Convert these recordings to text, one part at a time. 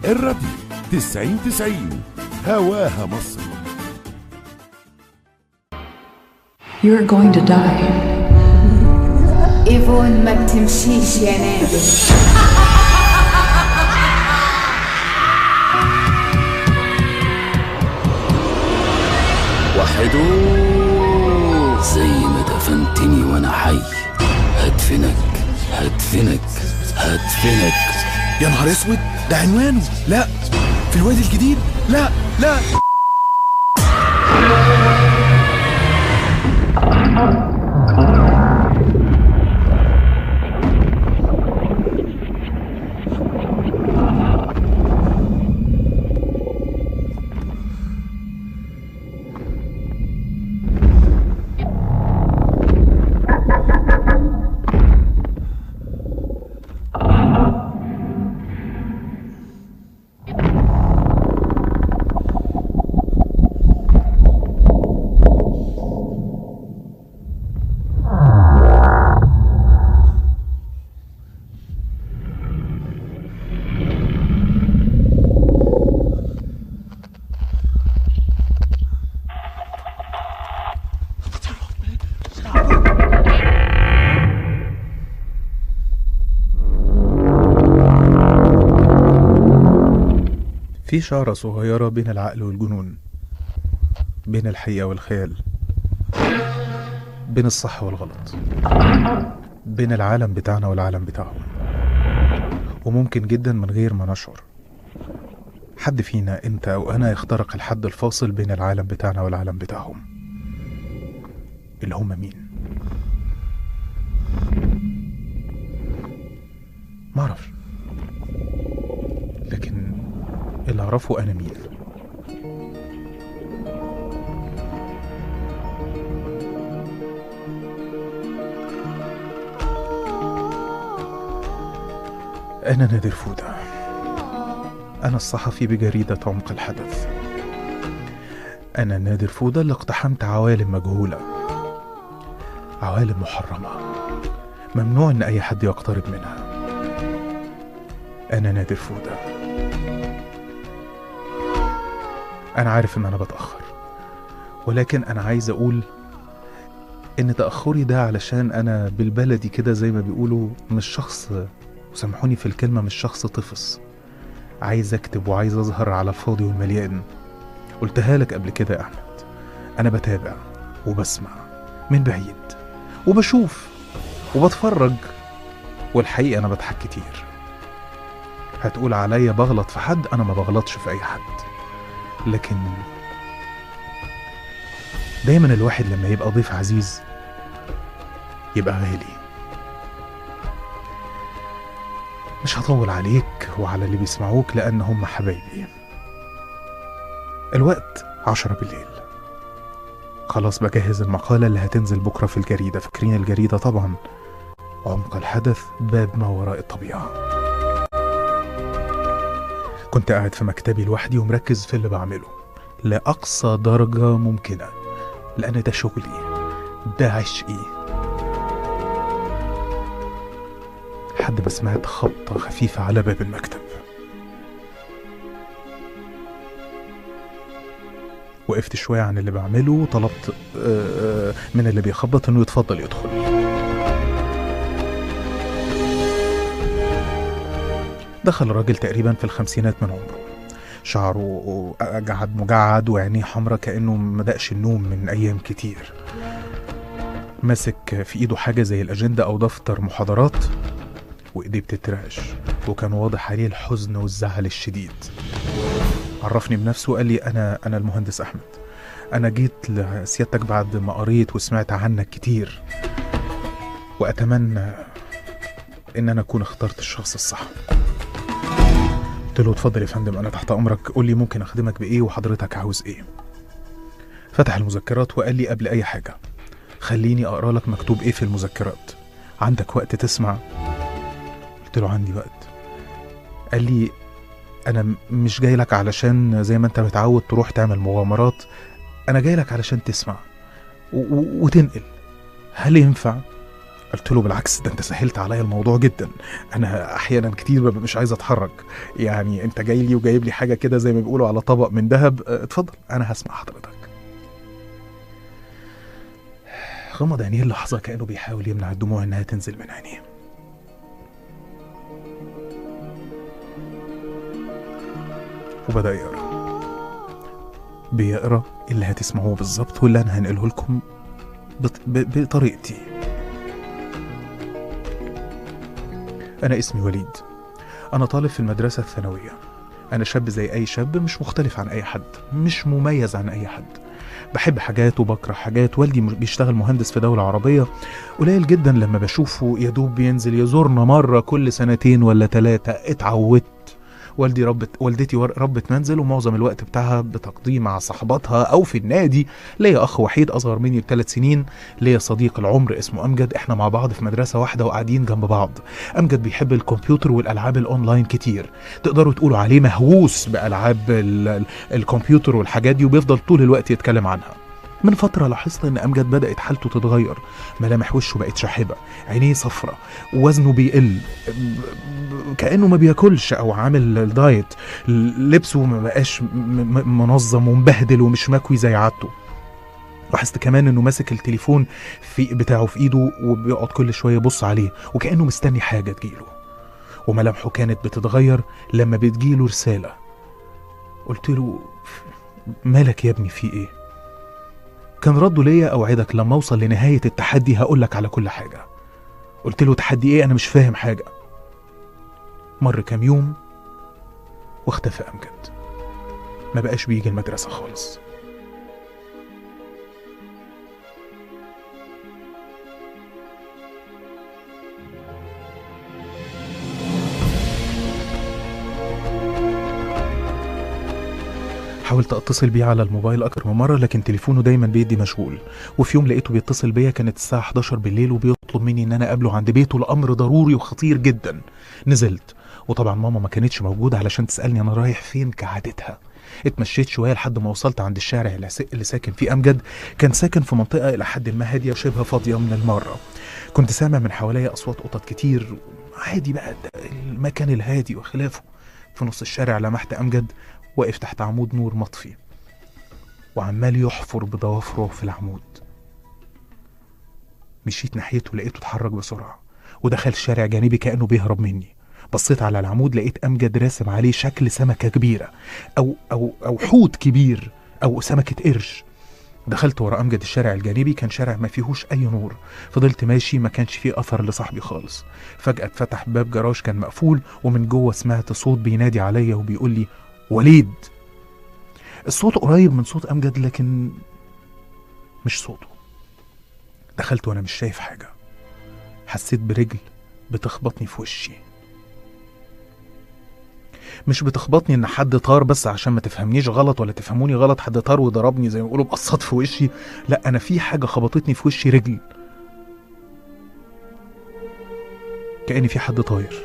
الراديو 90 90 هواها مصر You're going to die. ايفون ما بتمشيش يا نادر وحدو زي ما دفنتني وانا حي هدفنك هدفنك هدفنك يا نهار اسود ده عنوانه لا في الوادي الجديد لا لا في شعرة صغيرة بين العقل والجنون بين الحقيقة والخيال بين الصح والغلط بين العالم بتاعنا والعالم بتاعهم وممكن جدا من غير ما نشعر حد فينا انت او انا يخترق الحد الفاصل بين العالم بتاعنا والعالم بتاعهم اللي هم مين معرفش لكن اللي اعرفه انا مين انا نادر فودة انا الصحفي بجريدة عمق الحدث انا نادر فودة اللي اقتحمت عوالم مجهولة عوالم محرمة ممنوع ان اي حد يقترب منها انا نادر فودة انا عارف ان انا بتأخر ولكن انا عايز اقول ان تأخري ده علشان انا بالبلدي كده زي ما بيقولوا مش شخص وسامحوني في الكلمة مش شخص طفس عايز اكتب وعايز اظهر على الفاضي والمليان قلتها لك قبل كده يا احمد انا بتابع وبسمع من بعيد وبشوف وبتفرج والحقيقة انا بضحك كتير هتقول عليا بغلط في حد انا ما بغلطش في اي حد لكن دايما الواحد لما يبقى ضيف عزيز يبقى غالي مش هطول عليك وعلى اللي بيسمعوك لأن هم حبايبي الوقت عشرة بالليل خلاص بجهز المقالة اللي هتنزل بكرة في الجريدة فاكرين الجريدة طبعا عمق الحدث باب ما وراء الطبيعة كنت قاعد في مكتبي لوحدي ومركز في اللي بعمله لأقصى درجة ممكنة لأن ده شغلي ده عشقي لحد ما سمعت خبطة خفيفة على باب المكتب وقفت شوية عن اللي بعمله وطلبت آه، آه، من اللي بيخبط انه يتفضل يدخل دخل راجل تقريبا في الخمسينات من عمره شعره أجعد مجعد وعينيه حمرا كأنه مدقش النوم من أيام كتير ماسك في إيده حاجة زي الأجندة أو دفتر محاضرات وإيديه بتترعش وكان واضح عليه الحزن والزعل الشديد عرفني بنفسه وقال لي أنا أنا المهندس أحمد أنا جيت لسيادتك بعد ما قريت وسمعت عنك كتير وأتمنى إن أنا أكون اخترت الشخص الصح قلت له اتفضل يا فندم أنا تحت أمرك قول لي ممكن أخدمك بإيه وحضرتك عاوز إيه فتح المذكرات وقال لي قبل أي حاجة خليني أقرأ لك مكتوب إيه في المذكرات عندك وقت تسمع قلت له عندي وقت قال لي انا م- مش جاي لك علشان زي ما انت متعود تروح تعمل مغامرات انا جاي لك علشان تسمع و- و- وتنقل هل ينفع قلت له بالعكس ده انت سهلت عليا الموضوع جدا انا احيانا كتير ببقى مش عايز اتحرك يعني انت جاي لي وجايب لي حاجه كده زي ما بيقولوا على طبق من ذهب اه، اتفضل انا هسمع حضرتك غمض عينيه لحظه كانه بيحاول يمنع الدموع انها تنزل من عينيه وبدا يقرا بيقرا اللي هتسمعوه بالظبط واللي انا هنقله لكم بط- ب- بطريقتي أنا اسمي وليد أنا طالب في المدرسة الثانوية أنا شاب زي أي شاب مش مختلف عن أي حد مش مميز عن أي حد بحب حاجات وبكره حاجات والدي م- بيشتغل مهندس في دولة عربية قليل جدا لما بشوفه يدوب بينزل يزورنا مرة كل سنتين ولا ثلاثة اتعودت والدي ربت والدتي ور- ربت منزل ومعظم الوقت بتاعها بتقضيه مع صاحباتها او في النادي ليا اخ وحيد اصغر مني بثلاث سنين ليا صديق العمر اسمه امجد احنا مع بعض في مدرسه واحده وقاعدين جنب بعض امجد بيحب الكمبيوتر والالعاب الاونلاين كتير تقدروا تقولوا عليه مهووس بالعاب ال- ال- الكمبيوتر والحاجات دي وبيفضل طول الوقت يتكلم عنها من فترة لاحظت إن أمجد بدأت حالته تتغير ملامح وشه بقت شاحبة عينيه صفرة وزنه بيقل كأنه ما بياكلش أو عامل الدايت لبسه ما بقاش م- م- منظم ومبهدل ومش مكوي زي عادته لاحظت كمان انه ماسك التليفون في بتاعه في ايده وبيقعد كل شويه يبص عليه وكانه مستني حاجه تجيله وملامحه كانت بتتغير لما بتجيله رساله قلت له مالك يا ابني في ايه كان رده ليا اوعدك لما اوصل لنهايه التحدي هقولك على كل حاجه قلت له تحدي ايه انا مش فاهم حاجه مر كام يوم واختفى امجد ما بقاش بيجي المدرسه خالص حاولت اتصل بيه على الموبايل اكتر من مره لكن تليفونه دايما بيدي مشغول وفي يوم لقيته بيتصل بيا كانت الساعه 11 بالليل وبيطلب مني ان انا اقابله عند بيته لامر ضروري وخطير جدا نزلت وطبعا ماما ما كانتش موجوده علشان تسالني انا رايح فين كعادتها اتمشيت شويه لحد ما وصلت عند الشارع اللي س- اللي ساكن فيه امجد كان ساكن في منطقه الى حد ما هاديه وشبه فاضيه من المره كنت سامع من حواليا اصوات قطط كتير عادي بقى ده المكان الهادي وخلافه في نص الشارع لمحت امجد واقف تحت عمود نور مطفي وعمال يحفر بضوافره في العمود مشيت ناحيته لقيته اتحرك بسرعة ودخل شارع جانبي كأنه بيهرب مني بصيت على العمود لقيت أمجد راسم عليه شكل سمكة كبيرة أو أو أو حوت كبير أو سمكة قرش دخلت ورا أمجد الشارع الجانبي كان شارع ما فيهوش أي نور فضلت ماشي ما كانش فيه أثر لصاحبي خالص فجأة اتفتح باب جراج كان مقفول ومن جوه سمعت صوت بينادي عليا وبيقول لي وليد الصوت قريب من صوت امجد لكن مش صوته دخلت وانا مش شايف حاجه حسيت برجل بتخبطني في وشي مش بتخبطني ان حد طار بس عشان ما تفهمنيش غلط ولا تفهموني غلط حد طار وضربني زي ما بيقولوا بقصات في وشي لا انا في حاجه خبطتني في وشي رجل كأن في حد طاير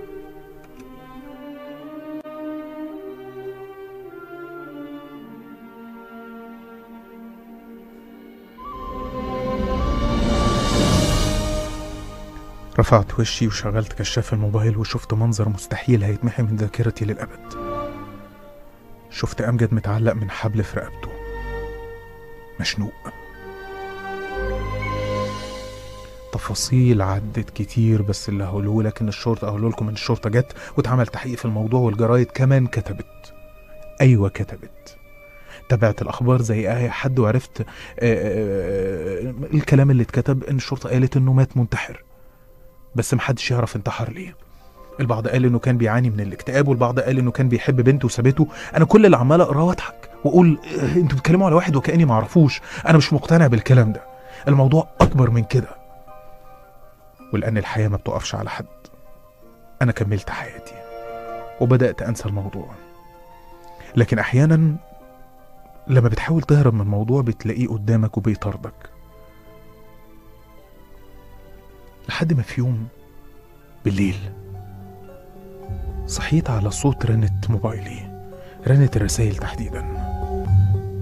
رفعت وشي وشغلت كشاف الموبايل وشفت منظر مستحيل هيتمحي من ذاكرتي للأبد شفت أمجد متعلق من حبل في رقبته مشنوق تفاصيل عدت كتير بس اللي هقوله لك ان الشرطه هقوله لكم ان الشرطه جت واتعمل تحقيق في الموضوع والجرايد كمان كتبت ايوه كتبت تابعت الاخبار زي اي حد وعرفت آه، آه، الكلام اللي اتكتب ان الشرطه قالت انه مات منتحر بس محدش يعرف انتحر ليه البعض قال انه كان بيعاني من الاكتئاب والبعض قال انه كان بيحب بنته وسابته انا كل اللي عمال اقراه واضحك واقول آه، انتوا بتتكلموا على واحد وكاني معرفوش انا مش مقتنع بالكلام ده الموضوع اكبر من كده ولان الحياه ما بتقفش على حد انا كملت حياتي وبدات انسى الموضوع لكن احيانا لما بتحاول تهرب من موضوع بتلاقيه قدامك وبيطاردك لحد ما في يوم بالليل صحيت على صوت رنة موبايلي رنة الرسائل تحديدا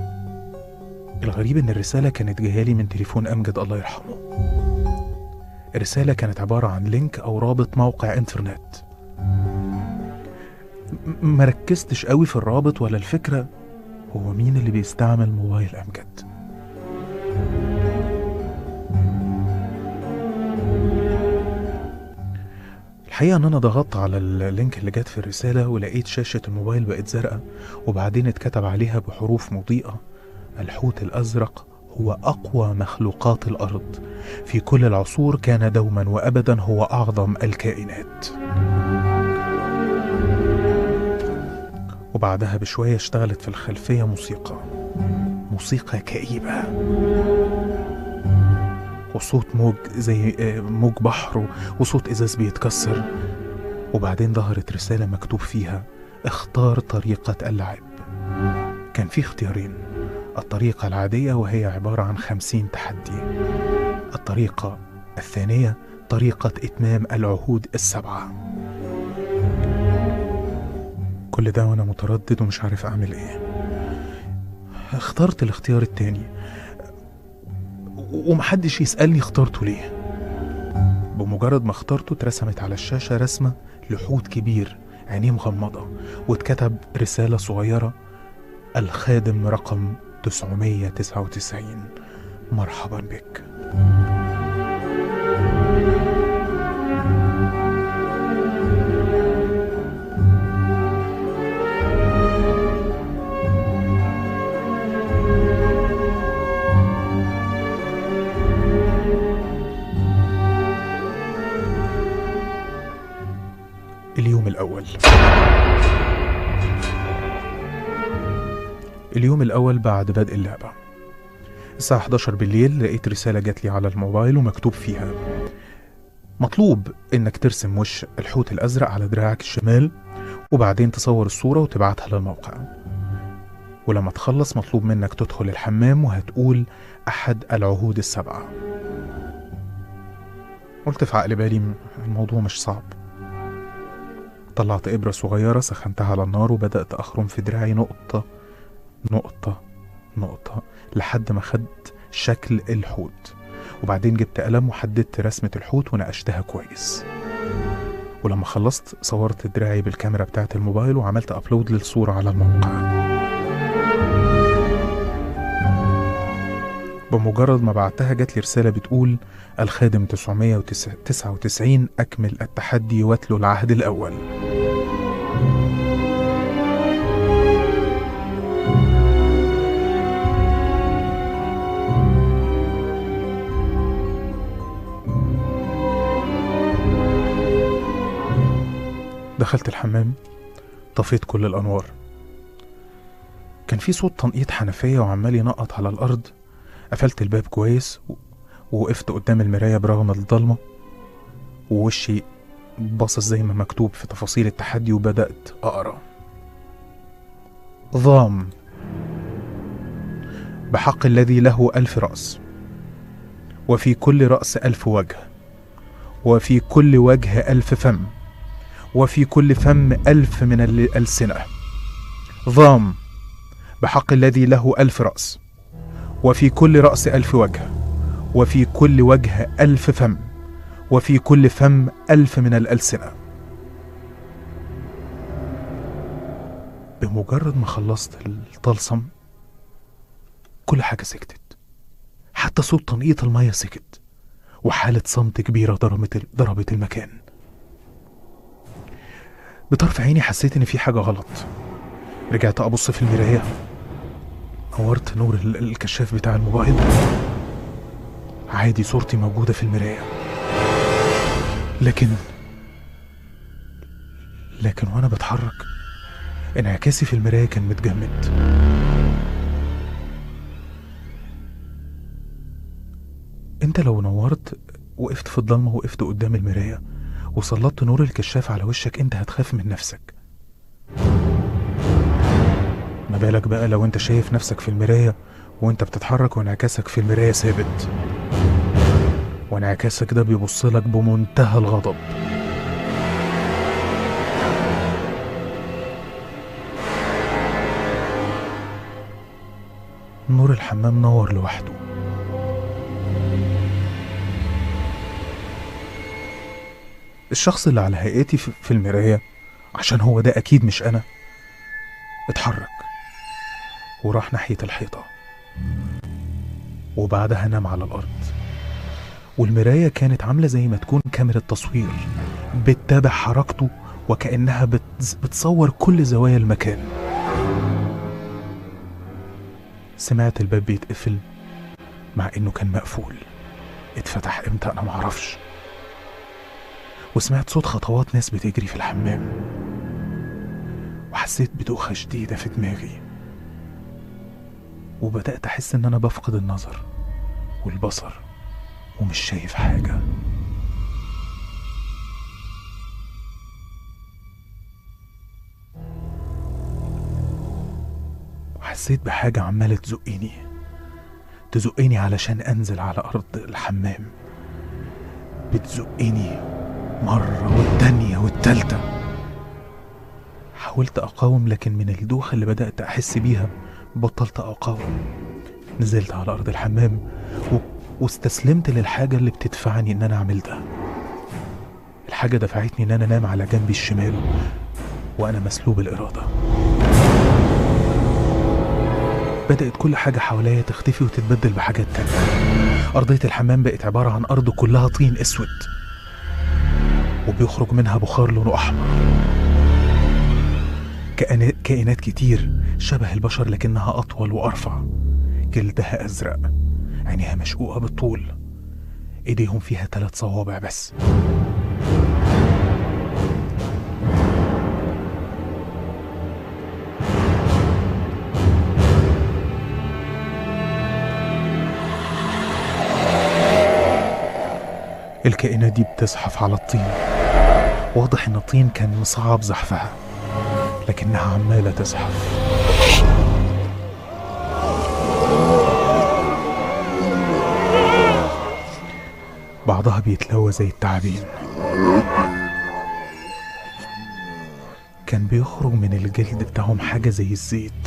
الغريب ان الرسالة كانت جاية لي من تليفون امجد الله يرحمه الرسالة كانت عبارة عن لينك أو رابط موقع إنترنت م- ما ركزتش قوي في الرابط ولا الفكرة هو مين اللي بيستعمل موبايل أمجد الحقيقة إن أنا ضغطت على اللينك اللي جت في الرسالة ولقيت شاشة الموبايل بقت زرقاء وبعدين اتكتب عليها بحروف مضيئة الحوت الأزرق هو أقوى مخلوقات الأرض في كل العصور كان دوما وأبدا هو أعظم الكائنات وبعدها بشوية اشتغلت في الخلفية موسيقى موسيقى كئيبة وصوت موج زي آه، موج بحر و- وصوت ازاز بيتكسر وبعدين ظهرت رسالة مكتوب فيها اختار طريقة اللعب كان في اختيارين الطريقة العادية وهي عبارة عن خمسين تحدي الطريقة الثانية طريقة إتمام العهود السبعة كل ده وأنا متردد ومش عارف أعمل إيه اخترت الاختيار التاني ومحدش يسألني اخترته ليه بمجرد ما اخترته اترسمت على الشاشة رسمة لحوت كبير عينيه مغمضة واتكتب رسالة صغيرة الخادم رقم 999 مرحبا بك اليوم الأول اليوم الأول بعد بدء اللعبة الساعة 11 بالليل لقيت رسالة جات لي على الموبايل ومكتوب فيها مطلوب إنك ترسم وش الحوت الأزرق على دراعك الشمال وبعدين تصور الصورة وتبعتها للموقع ولما تخلص مطلوب منك تدخل الحمام وهتقول أحد العهود السبعة قلت في عقل بالي م- الموضوع مش صعب طلعت إبرة صغيرة سخنتها على النار وبدأت أخرم في دراعي نقطة نقطة نقطة لحد ما خدت شكل الحوت وبعدين جبت قلم وحددت رسمة الحوت ونقشتها كويس ولما خلصت صورت دراعي بالكاميرا بتاعت الموبايل وعملت أبلود للصورة على الموقع بمجرد ما بعتها جات لي رسالة بتقول الخادم 999 أكمل التحدي واتلو العهد الأول دخلت الحمام طفيت كل الأنوار كان في صوت تنقيط حنفية وعمال ينقط على الأرض قفلت الباب كويس و- ووقفت قدام المراية برغم الضلمة ووشي باصص زي ما مكتوب في تفاصيل التحدي وبدأت أقرأ ضام بحق الذي له ألف رأس وفي كل رأس ألف وجه وفي كل وجه ألف فم وفي كل فم ألف من الألسنة ضام بحق الذي له ألف رأس وفي كل رأس ألف وجه وفي كل وجه ألف فم وفي كل فم ألف من الألسنة بمجرد ما خلصت الطلسم كل حاجة سكتت حتى صوت تنقيط المية سكت وحالة صمت كبيرة ضربت ضربت المكان بطرف عيني حسيت إن في حاجة غلط رجعت أبص في المراية نورت نور ال- الكشاف بتاع الموبايل عادي صورتي موجودة في المراية لكن لكن وأنا بتحرك انعكاسي في المراية كان متجمد انت لو نورت وقفت في الضلمة وقفت قدام المراية وسلطت نور الكشاف على وشك انت هتخاف من نفسك ما بالك بقى لو انت شايف نفسك في المراية وانت بتتحرك وانعكاسك في المراية ثابت وانعكاسك ده بيبصلك بمنتهى الغضب نور الحمام نور لوحده الشخص اللي على هيئتي في في المراية عشان هو ده أكيد مش أنا اتحرك وراح ناحية الحيطة وبعدها نام على الأرض والمراية كانت عاملة زي ما تكون كاميرا تصوير بتتابع حركته وكأنها بت- بتصور كل زوايا المكان سمعت الباب بيتقفل مع انه كان مقفول اتفتح امتى انا معرفش وسمعت صوت خطوات ناس بتجري في الحمام وحسيت بدوخة شديدة في دماغي وبدأت أحس إن أنا بفقد النظر والبصر ومش شايف حاجة وحسيت بحاجة عمالة تزقني تزقني علشان أنزل على أرض الحمام بتزقني مرة والتانية والتالتة حاولت أقاوم لكن من الدوخة اللي بدأت أحس بيها بطلت أقاوم نزلت على أرض الحمام و... واستسلمت للحاجة اللي بتدفعني إن أنا أعمل ده الحاجة دفعتني إن أنا أنام على جنبي الشمال وأنا مسلوب الإرادة بدأت كل حاجة حواليا تختفي وتتبدل بحاجات تانية أرضية الحمام بقت عبارة عن أرض كلها طين أسود وبيخرج منها بخار لونه أحمر كائنا- كائنات كتير شبه البشر لكنها أطول وأرفع جلدها أزرق عينيها مشقوقة بالطول إيديهم فيها ثلاث صوابع بس الكائنات دي بتزحف على الطين واضح ان الطين كان مصعب زحفها لكنها عمالة تزحف بعضها بيتلوى زي التعابين كان بيخرج من الجلد بتاعهم حاجة زي الزيت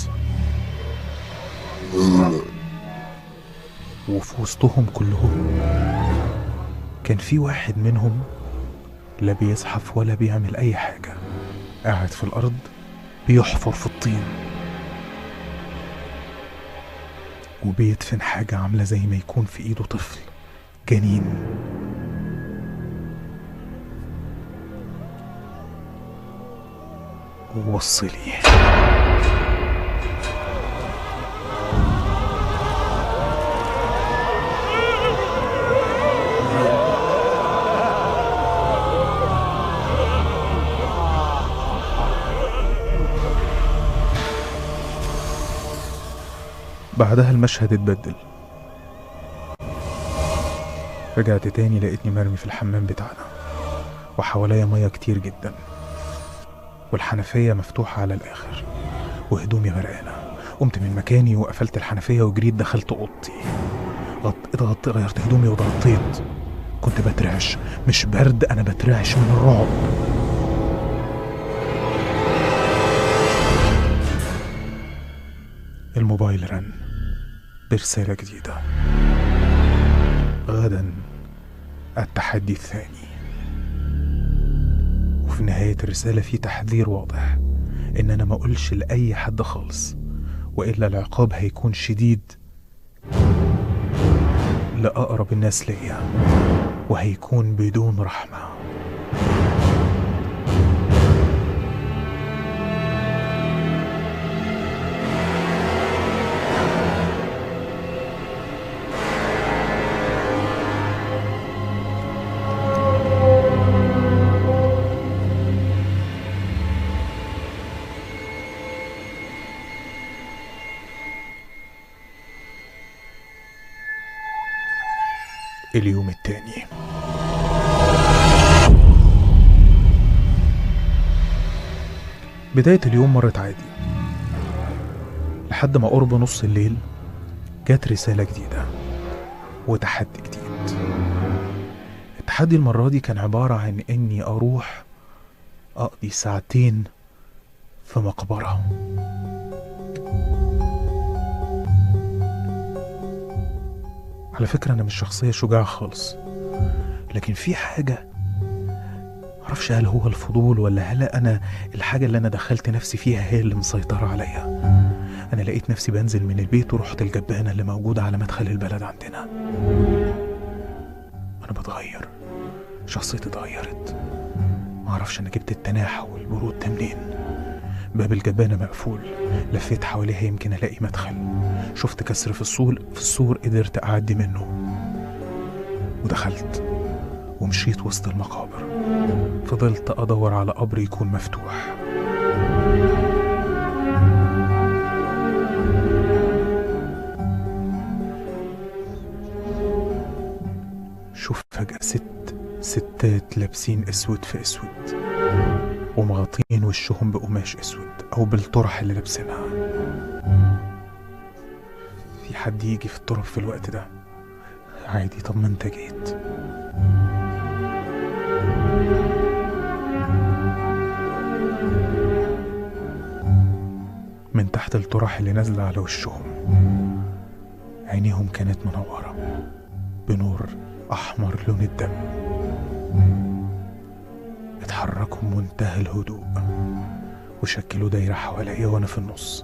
وفي وسطهم كلهم كان في واحد منهم لا بيزحف ولا بيعمل أي حاجة قاعد في الأرض بيحفر في الطين وبيدفن حاجة عاملة زي ما يكون في إيده طفل جنين وبص لي بعدها المشهد اتبدل رجعت تاني لقيتني مرمي في الحمام بتاعنا وحواليا مية كتير جدا والحنفية مفتوحة على الآخر وهدومي غرقانة قمت من مكاني وقفلت الحنفية وجريت دخلت أوضتي غط... اتغط... غيرت هدومي واتغطيت كنت بترعش مش برد أنا بترعش من الرعب الموبايل رن برسالة جديدة غدا التحدي الثاني وفي نهاية الرسالة في تحذير واضح إن أنا ما أقولش لأي حد خالص وإلا العقاب هيكون شديد لأقرب الناس ليا وهيكون بدون رحمة اليوم التاني بداية اليوم مرت عادي لحد ما قرب نص الليل جات رسالة جديدة وتحدي جديد التحدي المرة دي كان عبارة عن إني أروح أقضي ساعتين في مقبرة على فكرة أنا مش شخصية شجاعة خالص لكن في حاجة معرفش هل هو الفضول ولا هل انا الحاجة اللي انا دخلت نفسي فيها هي اللي مسيطرة عليا انا لقيت نفسي بنزل من البيت ورحت الجبانة اللي موجودة على مدخل البلد عندنا انا بتغير شخصيتي اتغيرت معرفش انا جبت التناحة والبرود ده منين باب الجبانة مقفول لفيت حواليها يمكن الاقي مدخل شفت كسر في السور في السور قدرت اعدي منه ودخلت ومشيت وسط المقابر فضلت ادور على قبر يكون مفتوح شوف فجأة ست ستات لابسين اسود في اسود ومغطين وشهم بقماش اسود او بالطرح اللي لابسينها في حد يجي في الطرف في الوقت ده عادي طب ما انت جيت من تحت الطرح اللي نازلة على وشهم عينيهم كانت منورة بنور أحمر لون الدم اتحركوا بمنتهى الهدوء وشكلوا دايرة حواليا وأنا في النص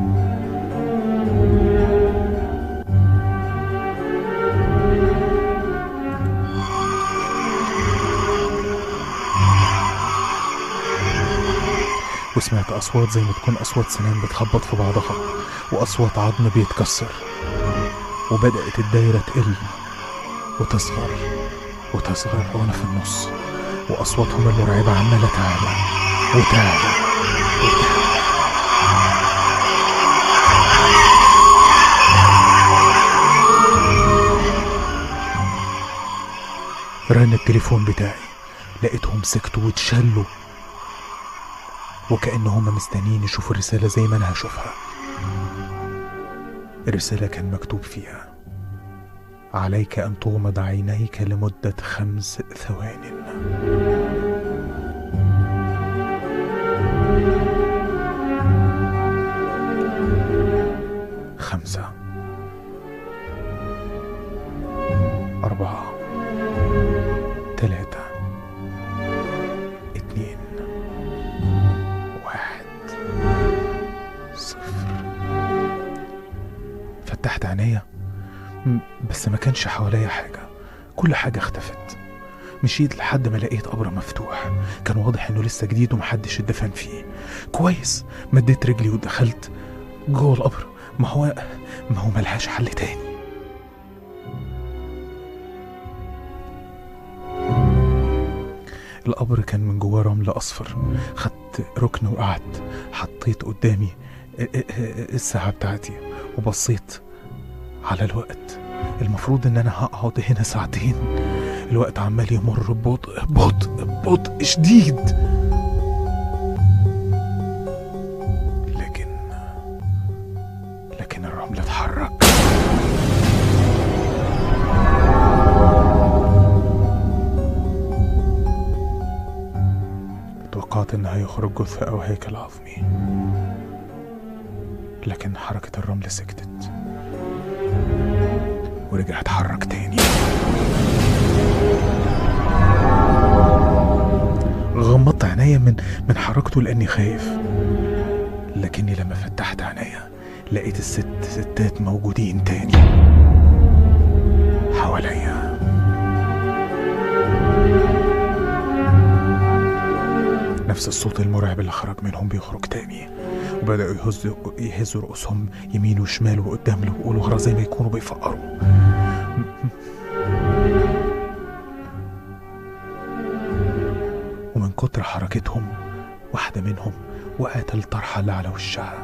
وسمعت أصوات زي ما تكون أصوات سنان بتخبط في بعضها وأصوات عظم بيتكسر وبدأت الدايرة تقل وتصغر وتصغر وأنا في النص وأصواتهم المرعبة عمالة تعلى وتعلى وتعلى رن التليفون بتاعي لقيتهم سكتوا واتشلوا وكأنهم مستنيين يشوفوا الرسالة زي ما أنا هشوفها الرسالة كان مكتوب فيها عليك أن تغمض عينيك لمدة خمس ثوان خمسة أربعة ثلاثة اتنين واحد صفر فتحت عينيا م- بس ما كانش حواليا حاجة كل حاجة اختفت مشيت لحد ما لقيت قبر مفتوح كان واضح انه لسه جديد ومحدش اتدفن فيه كويس مديت رجلي ودخلت جوه القبر ما هو ما هو ملهاش حل تاني القبر كان من جواه رمل اصفر خدت ركن وقعدت حطيت قدامي الساعة بتاعتي وبصيت على الوقت المفروض ان انا هقعد هنا ساعتين الوقت عمال يمر ببطء بطء بطء شديد لكن لكن الرمل اتحرك توقعت ان هيخرج جثة او هيكل عظمي لكن حركة الرمل سكتت ورجع اتحرك تاني غمضت عينيا من من حركته لاني خايف لكني لما فتحت عينيا لقيت الست ستات موجودين تاني حواليا نفس الصوت المرعب اللي خرج منهم بيخرج تاني وبدأوا يهزوا يهزوا رؤوسهم يمين وشمال وقدام ورا زي ما يكونوا بيفقروا ومن كتر حركتهم واحدة منهم وقعت الطرحة اللي على وشها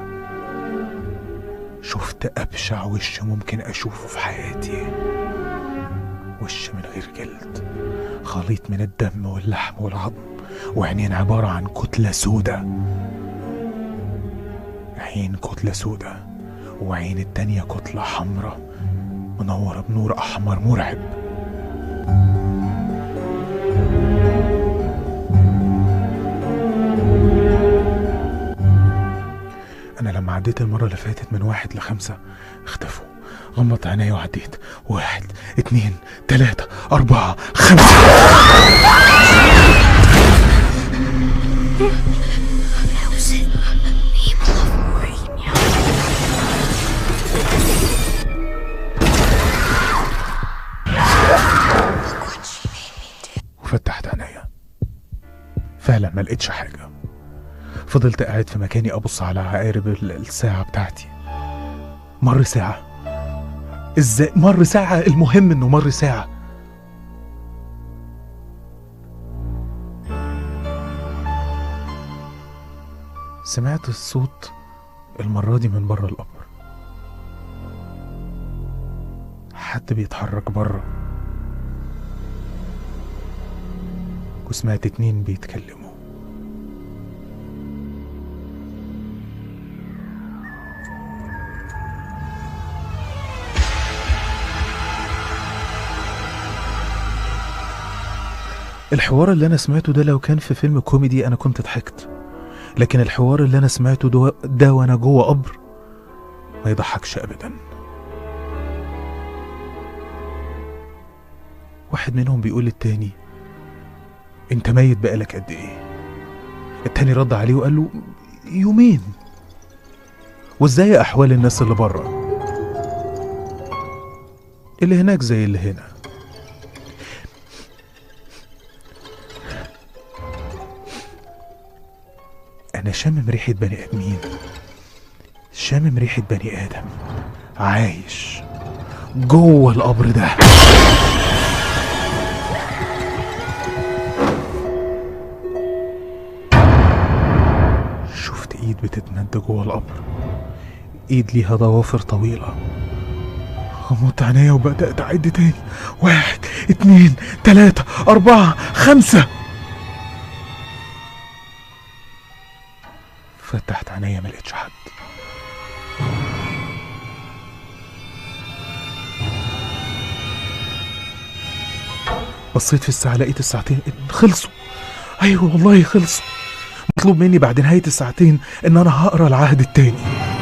شفت أبشع وش ممكن أشوفه في حياتي وش من غير جلد خليط من الدم واللحم والعظم وعينين عبارة عن كتلة سودة عين كتلة سودة وعين التانية كتلة حمراء منورة بنور أحمر مرعب أنا لما عديت المرة اللي فاتت من واحد لخمسة اختفوا غمضت عيني وعديت واحد اتنين تلاتة أربعة خمسة وفتحت عينيا فعلا ما لقيتش حاجة فضلت قاعد في مكاني أبص على عقارب ال- الساعة بتاعتي مر ساعة ازاي مر ساعة المهم انه مر ساعة سمعت الصوت المرة دي من بره القبر حد بيتحرك بره وسمعت اتنين بيتكلموا الحوار اللي انا سمعته ده لو كان في فيلم كوميدي انا كنت ضحكت لكن الحوار اللي انا سمعته ده, ده وانا جوه قبر ما يضحكش ابدا واحد منهم بيقول للتاني انت ميت بقالك قد ايه التاني رد عليه وقال له يومين وازاي احوال الناس اللي بره اللي هناك زي اللي هنا انا شامم ريحه بني ادمين شامم ريحه بني ادم عايش جوه القبر ده شفت ايد بتتمد جوه القبر ايد ليها ضوافر طويلة غمضت عينيا وبدأت أعد تاني واحد اتنين تلاتة أربعة خمسة فتحت عينيا ملقتش حد بصيت في الساعة لقيت الساعتين خلصوا أيوة والله خلصوا مطلوب مني بعد نهاية الساعتين إن أنا هقرا العهد التاني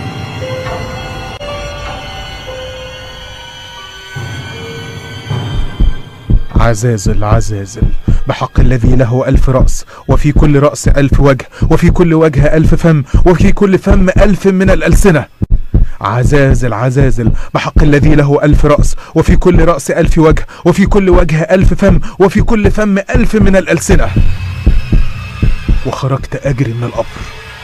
عزازل عزازل بحق الذي له ألف رأس وفي كل رأس ألف وجه وفي كل وجه ألف فم وفي كل فم ألف من الألسنة عزازل عزازل بحق الذي له ألف رأس وفي كل رأس ألف وجه وفي كل وجه ألف فم وفي كل فم ألف من الألسنة وخرجت أجري من القبر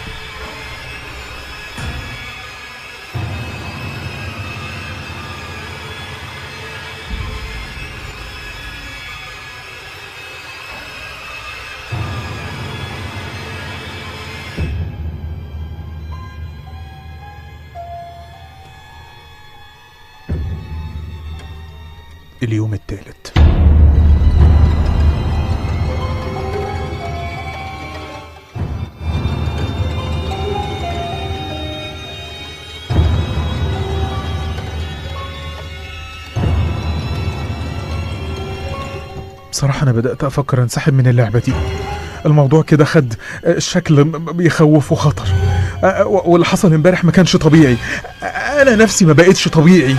اليوم الثالث بصراحة أنا بدأت أفكر أنسحب من اللعبة دي الموضوع كده خد آه، شكل م- م- بيخوف وخطر آه، و- واللي حصل امبارح ما كانش طبيعي آه، أنا نفسي ما بقتش طبيعي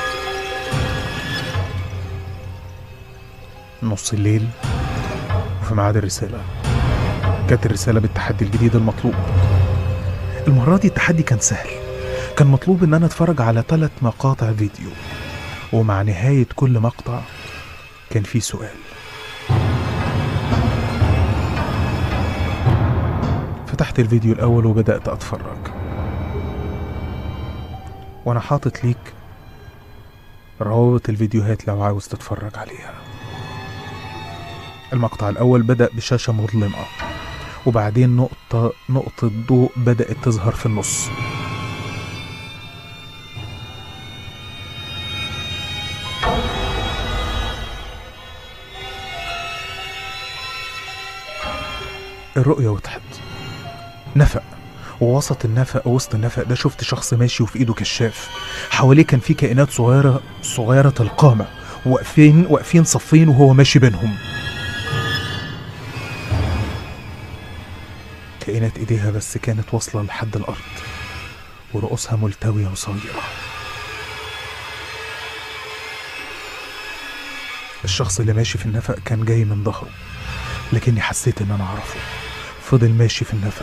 نص الليل وفي ميعاد الرسالة كانت الرسالة بالتحدي الجديد المطلوب المرة دي التحدي كان سهل كان مطلوب ان انا اتفرج على ثلاث مقاطع فيديو ومع نهاية كل مقطع كان في سؤال فتحت الفيديو الاول وبدأت اتفرج وانا حاطط ليك روابط الفيديوهات لو عاوز تتفرج عليها المقطع الأول بدأ بشاشة مظلمة وبعدين نقطة نقطة ضوء بدأت تظهر في النص الرؤية وضحت نفق ووسط النفق وسط النفق ده شفت شخص ماشي وفي ايده كشاف حواليه كان في كائنات صغيرة صغيرة القامة واقفين واقفين صفين وهو ماشي بينهم كائنات ايديها بس كانت واصلة لحد الأرض ورؤوسها ملتوية وصغيرة الشخص اللي ماشي في النفق كان جاي من ظهره لكني حسيت ان انا اعرفه فضل ماشي في النفق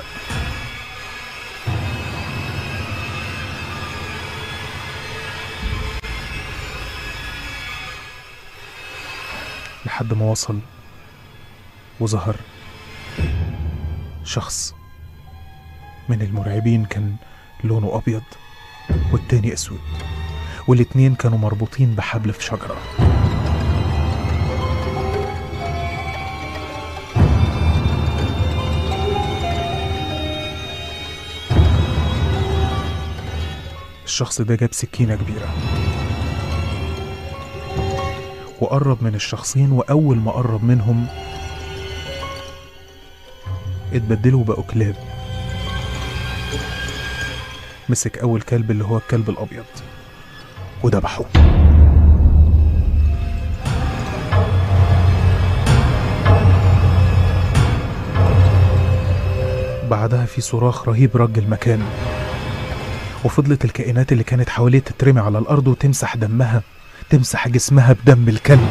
لحد ما وصل وظهر شخص من المرعبين كان لونه أبيض والتاني أسود والاتنين كانوا مربوطين بحبل في شجرة الشخص ده جاب سكينة كبيرة وقرب من الشخصين وأول ما قرب منهم اتبدلوا بقوا كلاب مسك أول كلب اللي هو الكلب الأبيض وذبحه بعدها في صراخ رهيب رج المكان وفضلت الكائنات اللي كانت حواليه تترمي على الأرض وتمسح دمها تمسح جسمها بدم الكلب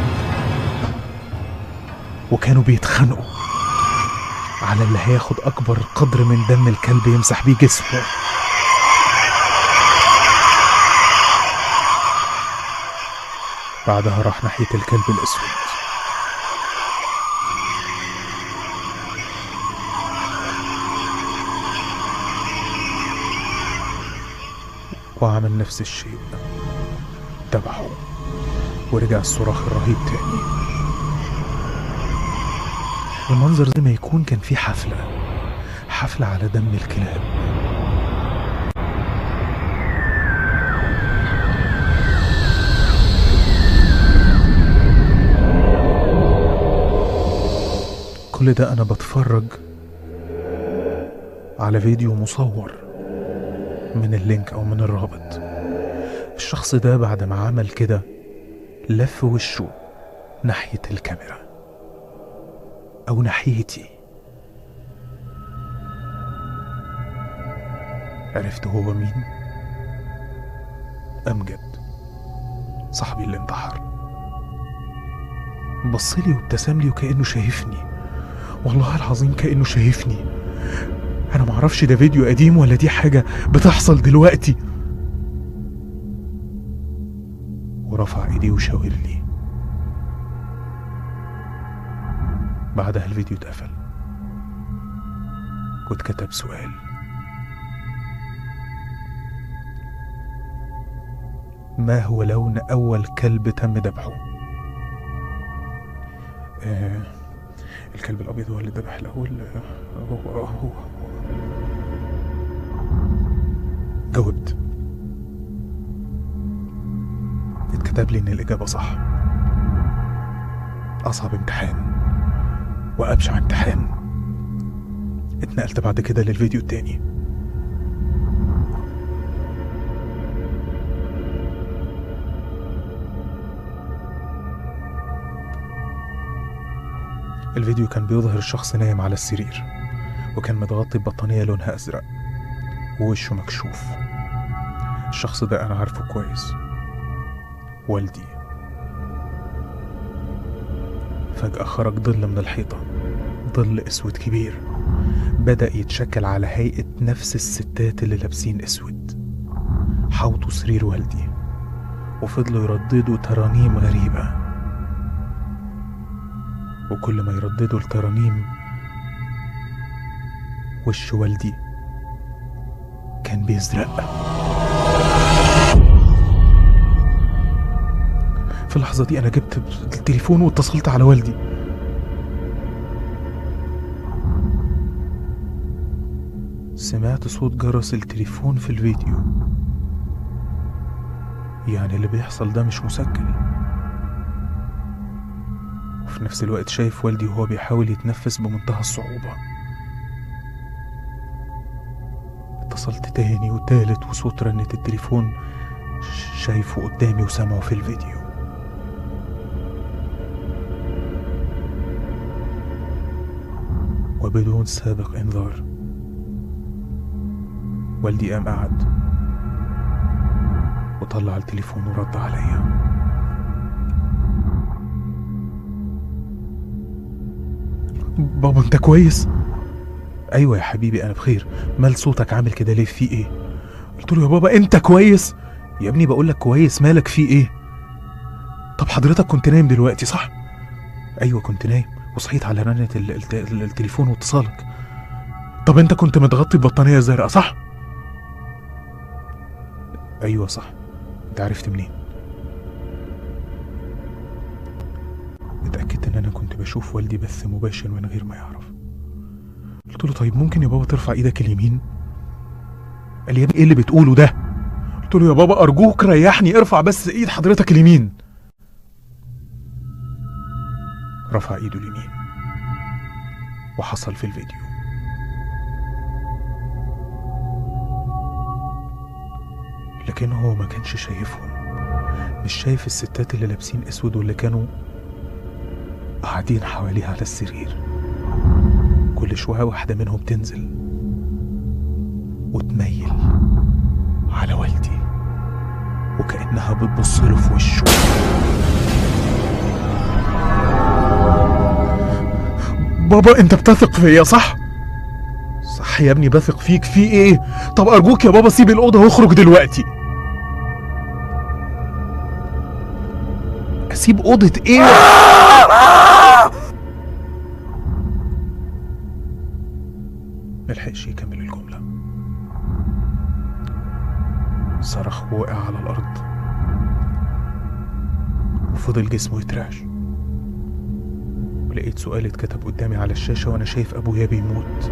وكانوا بيتخانقوا على اللي هياخد أكبر قدر من دم الكلب يمسح بيه جسمه بعدها راح ناحية الكلب الأسود وعمل نفس الشيء تبعه ورجع الصراخ الرهيب تاني المنظر زي ما يكون كان في حفلة حفلة على دم الكلاب كل ده أنا بتفرج على فيديو مصور من اللينك أو من الرابط الشخص ده بعد ما عمل كده لف وشه ناحية الكاميرا أو ناحيتي عرفت هو مين؟ أمجد صاحبي اللي انتحر بصلي وابتسم لي وكأنه شايفني والله العظيم كأنه شايفني أنا معرفش ده فيديو قديم ولا دي حاجة بتحصل دلوقتي ورفع ايديه وشاور لي بعدها الفيديو اتقفل واتكتب سؤال ما هو لون أول كلب تم ذبحه؟ آه الكلب الأبيض هو اللي ذبح الأول آه، هو هو جاوبت اتكتب لي إن الإجابة صح أصعب امتحان وأبشع امتحان اتنقلت بعد كده للفيديو التاني الفيديو كان بيظهر الشخص نايم على السرير وكان متغطي ببطانية لونها أزرق ووشه مكشوف الشخص ده أنا عارفه كويس والدي فجأة خرج ظل من الحيطة ظل أسود كبير بدأ يتشكل على هيئة نفس الستات اللي لابسين أسود حوطوا سرير والدي وفضلوا يرددوا ترانيم غريبة وكل ما يرددوا الترانيم وش والدي كان بيزرق في اللحظة دي أنا جبت التليفون واتصلت على والدي سمعت صوت جرس التليفون في الفيديو يعني اللي بيحصل ده مش مسجل وفي نفس الوقت شايف والدي وهو بيحاول يتنفس بمنتهى الصعوبة اتصلت تاني وتالت وصوت رنة التليفون ش- شايفه قدامي وسامعه في الفيديو وبدون سابق انذار والدي قام قعد وطلع التليفون ورد عليا بابا انت كويس ايوه يا حبيبي انا بخير مال صوتك عامل كده ليه في ايه قلت له يا بابا انت كويس يا ابني بقول لك كويس مالك في ايه طب حضرتك كنت نايم دلوقتي صح ايوه كنت نايم وصحيت على رنة ال- الت- ال- التليفون واتصالك طب انت كنت متغطي ببطانية زرقاء صح ايوه صح انت عرفت منين اتأكدت ان انا كنت بشوف والدي بث مباشر من غير ما يعرف قلت له طيب ممكن يا بابا ترفع ايدك اليمين قال لي يا ابني ايه اللي بتقوله ده قلت له يا بابا ارجوك ريحني ارفع بس ايد حضرتك اليمين رفع ايده اليمين وحصل في الفيديو لكن هو ما كانش شايفهم مش شايف الستات اللي لابسين اسود واللي كانوا قاعدين حواليه على السرير كل شوية واحدة منهم تنزل وتميل على والدي وكأنها بتبص له في وشه بابا انت بتثق فيا صح؟ صح يا ابني بثق فيك في ايه؟ طب ارجوك يا بابا سيب الأوضة واخرج دلوقتي اسيب أوضة ايه؟ ملحقش يكمل الجملة صرخ ووقع على الأرض وفضل جسمه يترعش ولقيت سؤال اتكتب قدامي على الشاشة وأنا شايف أبويا بيموت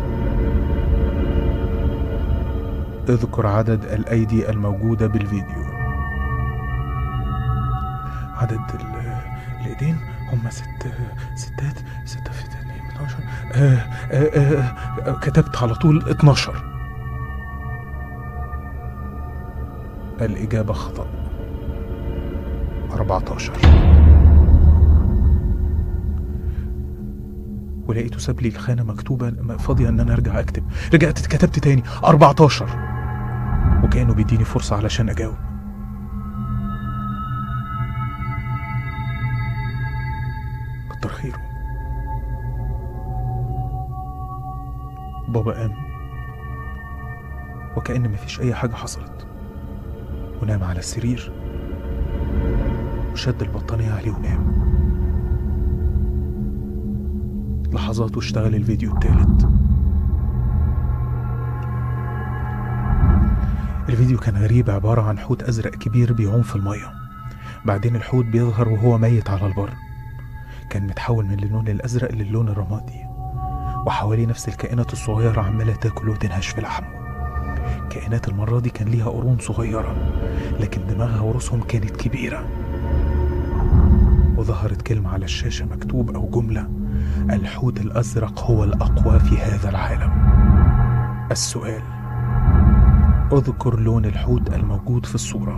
اذكر عدد الأيدي الموجودة بالفيديو عدد ال- الإيدين هم ست ستات ستة في اتنين 12 آه آه آه آه كتبت على طول 12 الإجابة خطأ 14 ولقيته ساب لي الخانة مكتوبة م- فاضية إن أنا أرجع أكتب رجعت كتبت تاني 14 وكأنه بيديني فرصة علشان أجاوب كتر خيره بابا قام وكأن مفيش أي حاجة حصلت ونام على السرير وشد البطانية عليه ونام لحظات واشتغل الفيديو التالت الفيديو كان غريب عبارة عن حوت أزرق كبير بيعوم في المية بعدين الحوت بيظهر وهو ميت على البر كان متحول من اللون الأزرق للون الرمادي وحواليه نفس الكائنات الصغيرة عمالة تاكل وتنهش في لحمه كائنات المرة دي كان ليها قرون صغيرة لكن دماغها ورؤوسهم كانت كبيرة وظهرت كلمة على الشاشة مكتوب أو جملة الحوت الأزرق هو الأقوى في هذا العالم السؤال اذكر لون الحوت الموجود في الصورة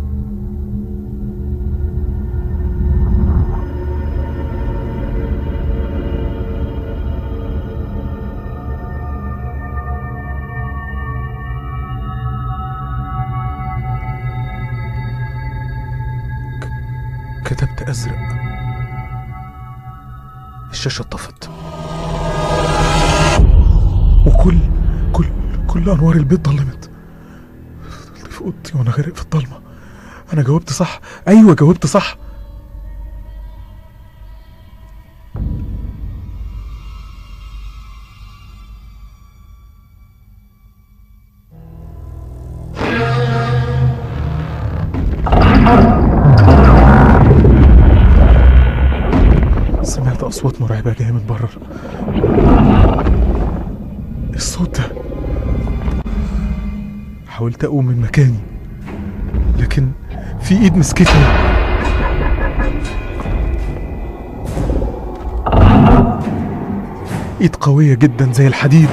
ك- كتبت أزرق الشاشة طفت وكل كل كل أنوار البيت ضلمت فضلت في أوضتي وأنا غارق في الضلمة أنا جاوبت صح أيوة جاوبت صح سمعت أصوات مرعبة جاية من بره الصوت ده حاولت أقوم من مكاني لكن في إيد مسكتني إيد قوية جدا زي الحديد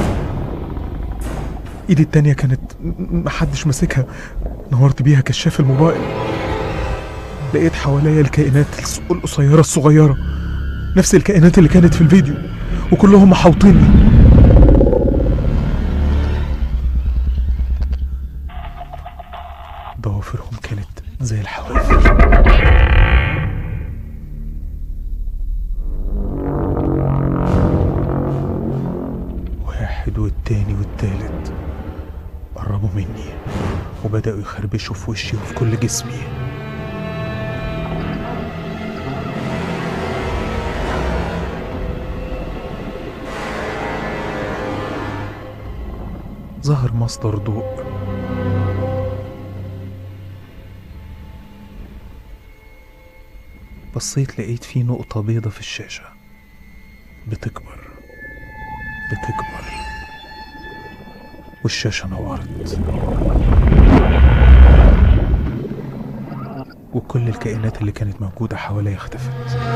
إيدي التانية كانت م- م- محدش ماسكها نورت بيها كشاف الموبايل لقيت حواليا الكائنات الص- القصيرة الصغيرة نفس الكائنات اللي كانت في الفيديو وكلهم محاوطيني ضوافرهم كانت زي الحوافر واحد وبدأوا يخربشوا في وشي وفي كل جسمي ظهر مصدر ضوء بصيت لقيت فيه نقطة بيضة في الشاشة بتكبر بتكبر والشاشة نورت وكل الكائنات اللي كانت موجودة حواليا اختفت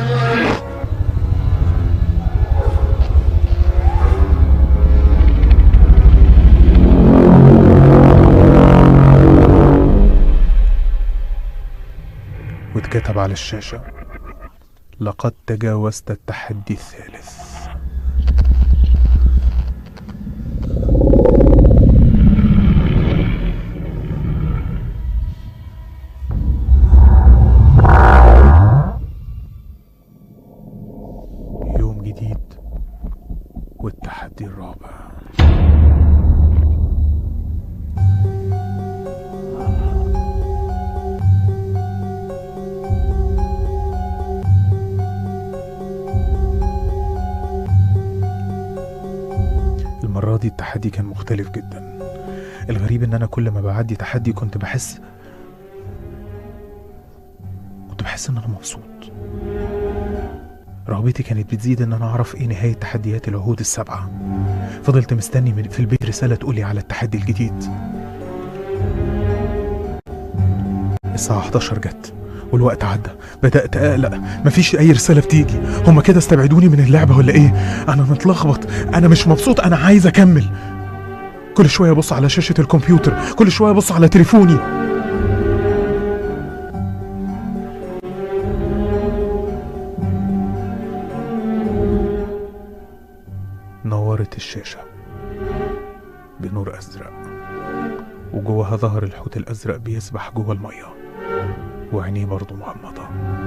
واتكتب على الشاشة لقد تجاوزت التحدي الثالث يوم جديد والتحدي الرابع المرة دي التحدي كان مختلف جدا الغريب ان انا كل ما بعدي تحدي كنت بحس كنت بحس ان انا مبسوط رغبتي كانت بتزيد ان انا اعرف ايه نهاية تحديات العهود السبعة فضلت مستني من في البيت رسالة تقولي على التحدي الجديد الساعة 11 جت والوقت عدى بدأت أقلق مفيش أي رسالة بتيجي هما كده استبعدوني من اللعبة ولا إيه أنا متلخبط أنا مش مبسوط أنا عايز أكمل كل شوية أبص على شاشة الكمبيوتر كل شوية أبص على تليفوني نورت الشاشة بنور أزرق وجواها ظهر الحوت الأزرق بيسبح جوه المية وعينيه برضه مغمضة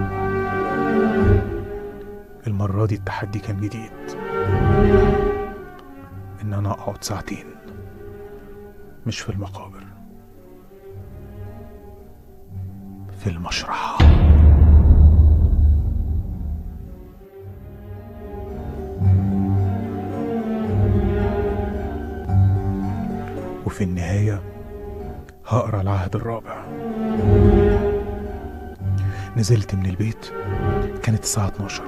المرة دي التحدي كان جديد إن أنا أقعد ساعتين مش في المقابر في المشرحة وفي النهاية هقرا العهد الرابع نزلت من البيت كانت الساعة 12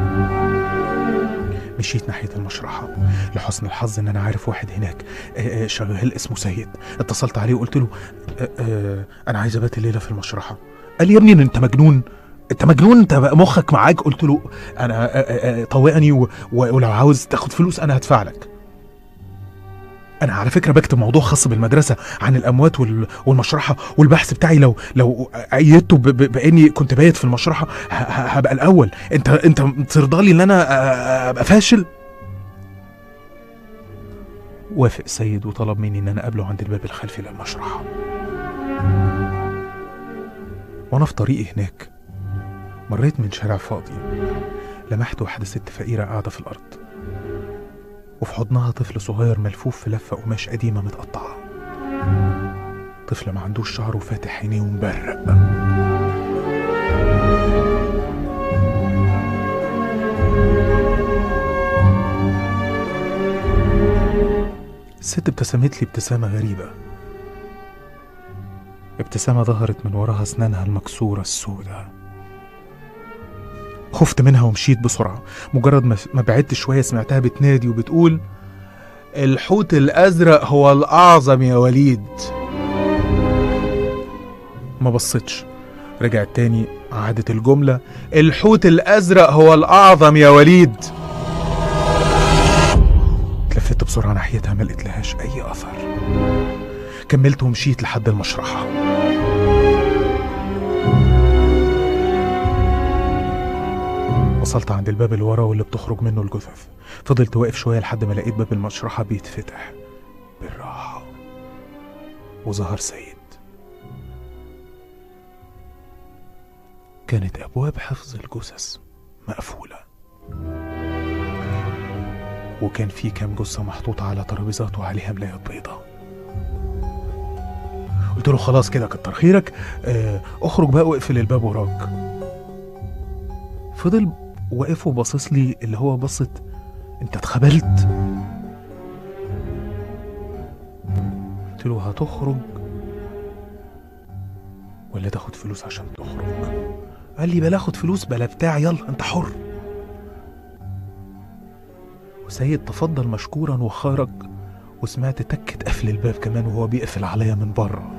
مشيت ناحية المشرحة لحسن الحظ إن أنا عارف واحد هناك آه، آه، شغال اسمه سيد اتصلت عليه وقلت له آه، آه، أنا عايز أبات الليلة في المشرحة قال لي يا ابني أنت مجنون انت مجنون انت بقى مخك معاك قلت له انا آه، آه، آه، طوقني و- و- ولو عاوز تاخد فلوس انا هدفع لك انا على فكره بكتب موضوع خاص بالمدرسه عن الاموات وال- والمشرحه والبحث بتاعي لو لو ايدته ب- ب- باني كنت بايت في المشرحه ه- ه- هبقى الاول انت انت ترضى لي ان انا أ- ابقى فاشل وافق سيد وطلب مني ان انا اقابله عند الباب الخلفي للمشرحه وانا في طريقي هناك مريت من شارع فاضي لمحت واحده ست فقيره قاعده في الارض وفي حضنها طفل صغير ملفوف في لفة قماش قديمة متقطعة طفل ما عندوش شعر وفاتح عينيه ومبرق الست ابتسمت لي ابتسامة غريبة ابتسامة ظهرت من وراها أسنانها المكسورة السوداء خفت منها ومشيت بسرعة مجرد ما ما بعدت شوية سمعتها بتنادي وبتقول الحوت الأزرق هو الأعظم يا وليد ما بصيتش رجعت تاني عادت الجملة الحوت الأزرق هو الأعظم يا وليد اتلفت بسرعة ناحيتها ما لقيتلهاش أي أثر كملت ومشيت لحد المشرحة وصلت عند الباب اللي ورا واللي بتخرج منه الجثث فضلت واقف شوية لحد ما لقيت باب المشرحة بيتفتح بالراحة وظهر سيد كانت أبواب حفظ الجثث مقفولة وكان في كام جثة محطوطة على ترابيزات وعليها ملايات بيضة قلت له خلاص كده كتر خيرك آه اخرج بقى واقفل الباب وراك فضل واقف وباصص لي اللي هو بصت انت اتخبلت قلت له هتخرج ولا تاخد فلوس عشان تخرج قال لي بلا اخد فلوس بلا بتاع يلا انت حر وسيد تفضل مشكورا وخرج وسمعت تكة قفل الباب كمان وهو بيقفل عليا من بره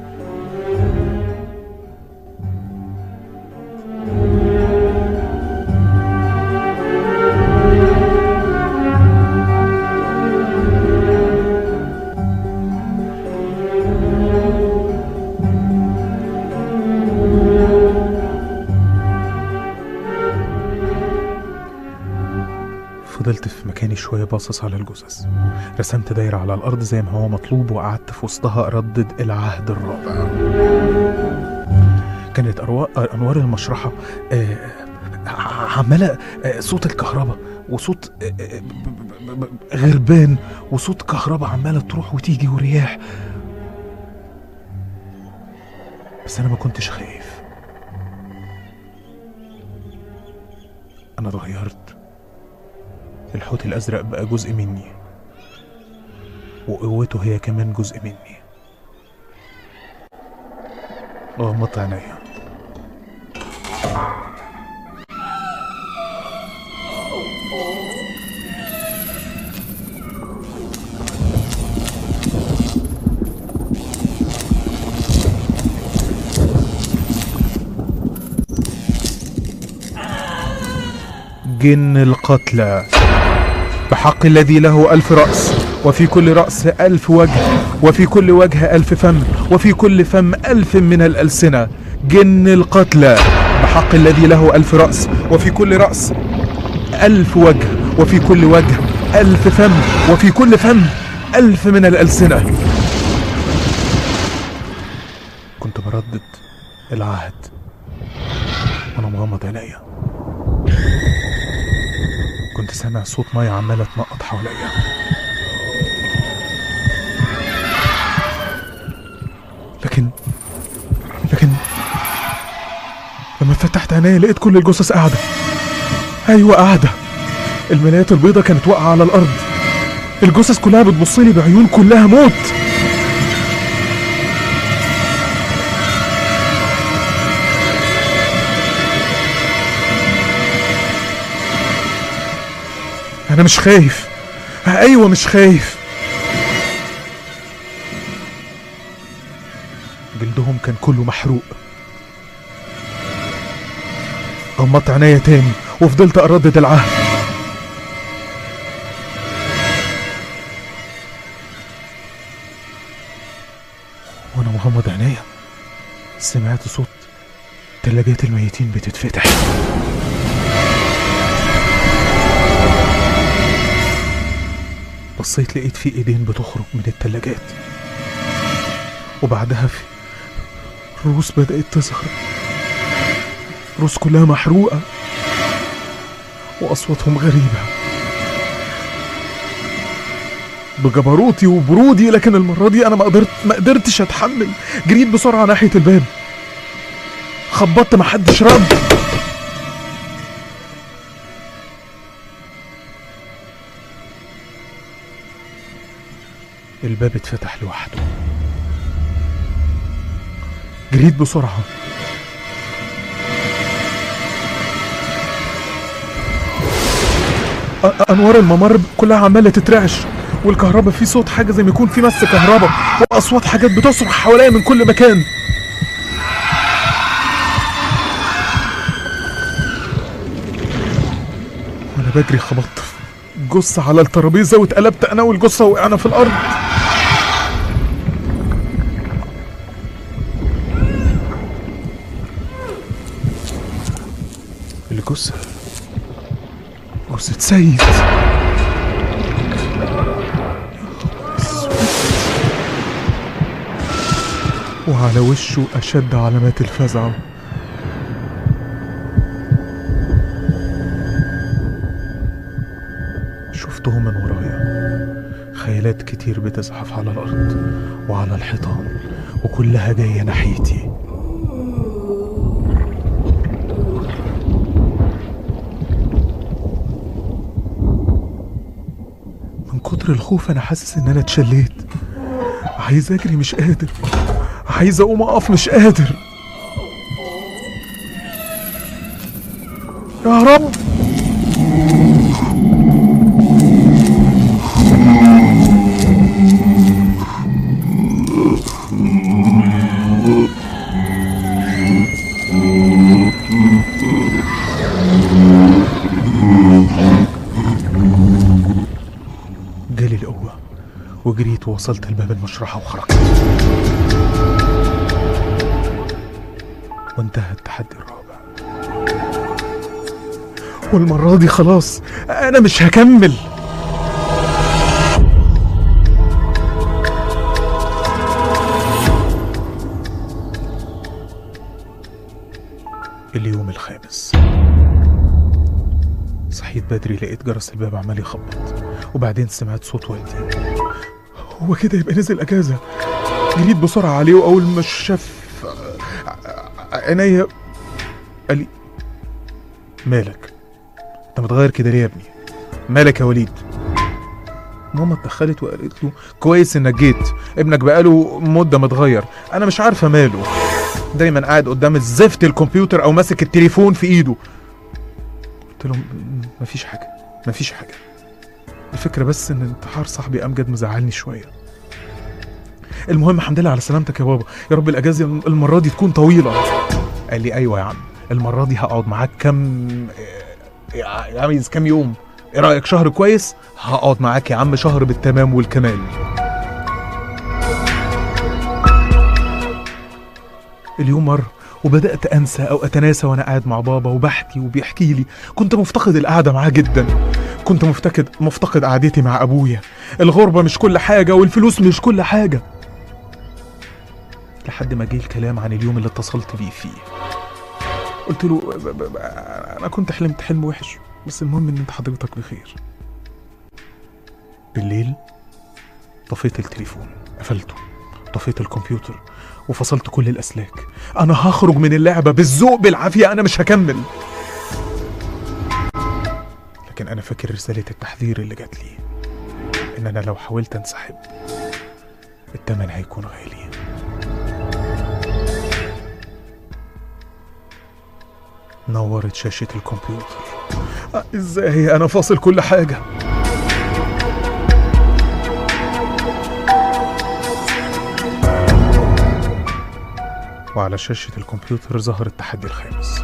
فضلت في مكاني شوية باصص على الجثث رسمت دايرة على الأرض زي ما هو مطلوب وقعدت في وسطها أردد العهد الرابع كانت أروا- أنوار المشرحة آه، ع- عمالة آه، صوت الكهرباء وصوت آه، آه، ب- ب- ب- غربان وصوت كهرباء عمالة تروح وتيجي ورياح بس أنا ما كنتش خايف أنا اتغيرت الحوت الأزرق بقى جزء مني وقوته هي كمان جزء مني غمضت عينيا جن القتلى بحق الذي له ألف رأس وفي كل رأس ألف وجه وفي كل وجه ألف فم وفي كل فم ألف من الألسنة جن القتلى بحق الذي له ألف رأس وفي كل رأس ألف وجه وفي كل وجه ألف فم وفي كل فم ألف من الألسنة كنت بردد العهد وأنا مغمض عينيا كنت سامع صوت مية عمالة تنقط حواليا لكن لكن لما فتحت عينيا لقيت كل الجثث قاعدة أيوة قاعدة الملايات البيضة كانت واقعة على الأرض الجثث كلها بتبصلي بعيون كلها موت أنا مش خايف أيوة مش خايف جلدهم كان كله محروق غمضت عينيا تاني وفضلت أردد العهد وأنا مغمض عينيا سمعت صوت تلاجات الميتين بتتفتح بصيت لقيت في ايدين بتخرج من التلاجات وبعدها في روس بدأت تظهر روس كلها محروقة وأصواتهم غريبة بجبروتي وبرودي لكن المرة دي أنا ما قدرت ما قدرتش أتحمل جريت بسرعة ناحية الباب خبطت محدش رد الباب اتفتح لوحده جريت بسرعة أ- أنوار الممر كلها عمالة تترعش والكهرباء في صوت حاجة زي ما يكون في مس كهرباء وأصوات حاجات بتصرخ حواليا من كل مكان وأنا بجري خبطت في جثة على الترابيزة واتقلبت أنا والجثة وقعنا في الأرض الجثة جثة سيد وعلى وشه أشد علامات الفزع شفته من ورايا خيالات كتير بتزحف على الأرض وعلى الحيطان وكلها جاية ناحيتي من كتر الخوف انا حاسس ان انا اتشليت عايز اجري مش قادر عايز اقوم اقف مش قادر يا رب جالي القوة وجريت ووصلت لباب المشرحة وخرجت وانتهى التحدي الرابع والمرة دي خلاص أنا مش هكمل اليوم الخامس صحيت بدري لقيت جرس الباب عمال يخبط وبعدين سمعت صوت والدي هو كده يبقى نزل اجازه جريت بسرعه عليه واول ما شاف عينيا قال لي مالك انت متغير كده ليه يا ابني مالك يا وليد ماما اتدخلت وقالت له كويس انك جيت ابنك بقاله مده متغير انا مش عارفه ماله دايما قاعد قدام الزفت الكمبيوتر او ماسك التليفون في ايده قلت له "م- مفيش حاجه مفيش حاجه الفكره بس ان انتحار صاحبي امجد مزعلني شويه المهم الحمد لله على سلامتك يا بابا يا رب الاجازه المره دي تكون طويله قال لي ايوه يا عم المره دي هقعد معاك كام يا عم كام يوم ايه رايك شهر كويس هقعد معاك يا عم شهر بالتمام والكمال اليوم مر وبدأت أنسى أو أتناسى وأنا قاعد مع بابا وبحكي وبيحكي لي كنت مفتقد القعدة معاه جدا كنت مفتقد مفتقد قعدتي مع أبويا الغربة مش كل حاجة والفلوس مش كل حاجة لحد ما جه الكلام عن اليوم اللي اتصلت بيه فيه قلت له ب- ب- ب- أنا كنت حلمت حلم وحش بس المهم إن أنت حضرتك بخير بالليل طفيت التليفون قفلته طفيت الكمبيوتر وفصلت كل الأسلاك أنا هخرج من اللعبة بالذوق بالعافية أنا مش هكمل لكن أنا فاكر رسالة التحذير اللي جات لي إن أنا لو حاولت أنسحب التمن هيكون غالي نورت شاشة الكمبيوتر أه، إزاي أنا فاصل كل حاجة وعلى شاشة الكمبيوتر ظهر التحدي الخامس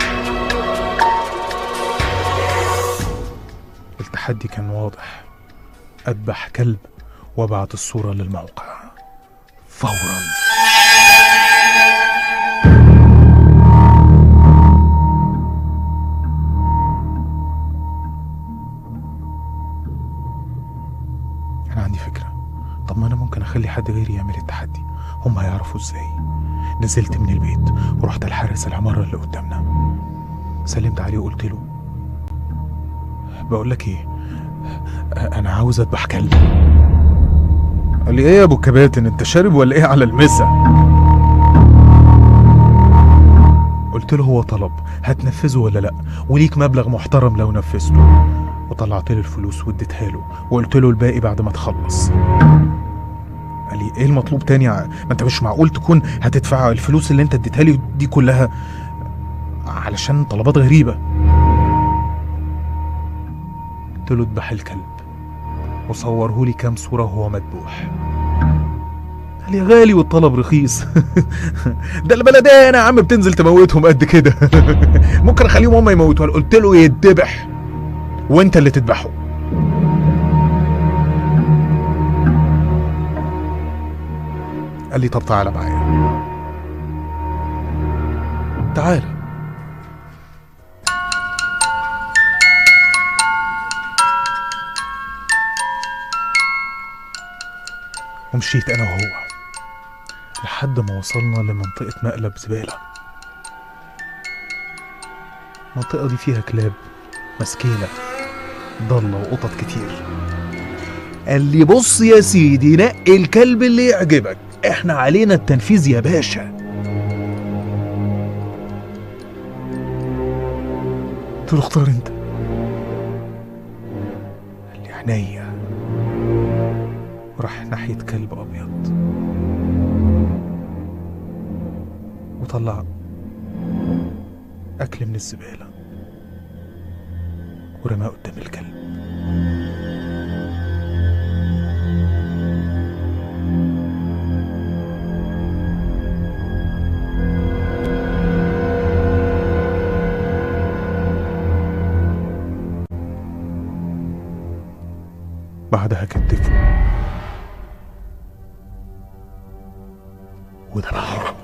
التحدي كان واضح أذبح كلب وابعت الصورة للموقع فورا أنا عندي فكرة طب ما أنا ممكن أخلي حد غيري يعمل التحدي هم هيعرفوا إزاي نزلت من البيت ورحت لحارس العمارة اللي قدامنا سلمت عليه وقلت له بقول لك ايه انا عاوز اذبح كلب قال لي ايه يا ابو الكباتن انت شارب ولا ايه على المسا قلت له هو طلب هتنفذه ولا لا وليك مبلغ محترم لو نفذته وطلعت له الفلوس واديتها له وقلت له الباقي بعد ما تخلص قال لي ايه المطلوب تاني ع- ما انت مش معقول تكون هتدفع الفلوس اللي انت اديتها لي دي كلها علشان طلبات غريبة قلت له اذبح الكلب وصوره لي كام صورة وهو مذبوح قال لي غالي والطلب رخيص ده البلدية هنا يا عم بتنزل تموتهم قد كده ممكن اخليهم هم يموتوها قلت له يتذبح وانت اللي تذبحه قال لي طب تعالى معايا تعالى ومشيت انا وهو لحد ما وصلنا لمنطقة مقلب زبالة المنطقة دي فيها كلاب مسكينة ضلة وقطط كتير قال لي بص يا سيدي نقي الكلب اللي يعجبك احنا علينا التنفيذ يا باشا قلت له اختار انت قال لي عينيا وراح ناحية كلب أبيض وطلع أكل من الزبالة ورماه قدام الكلب بعدها كتفه وذبحه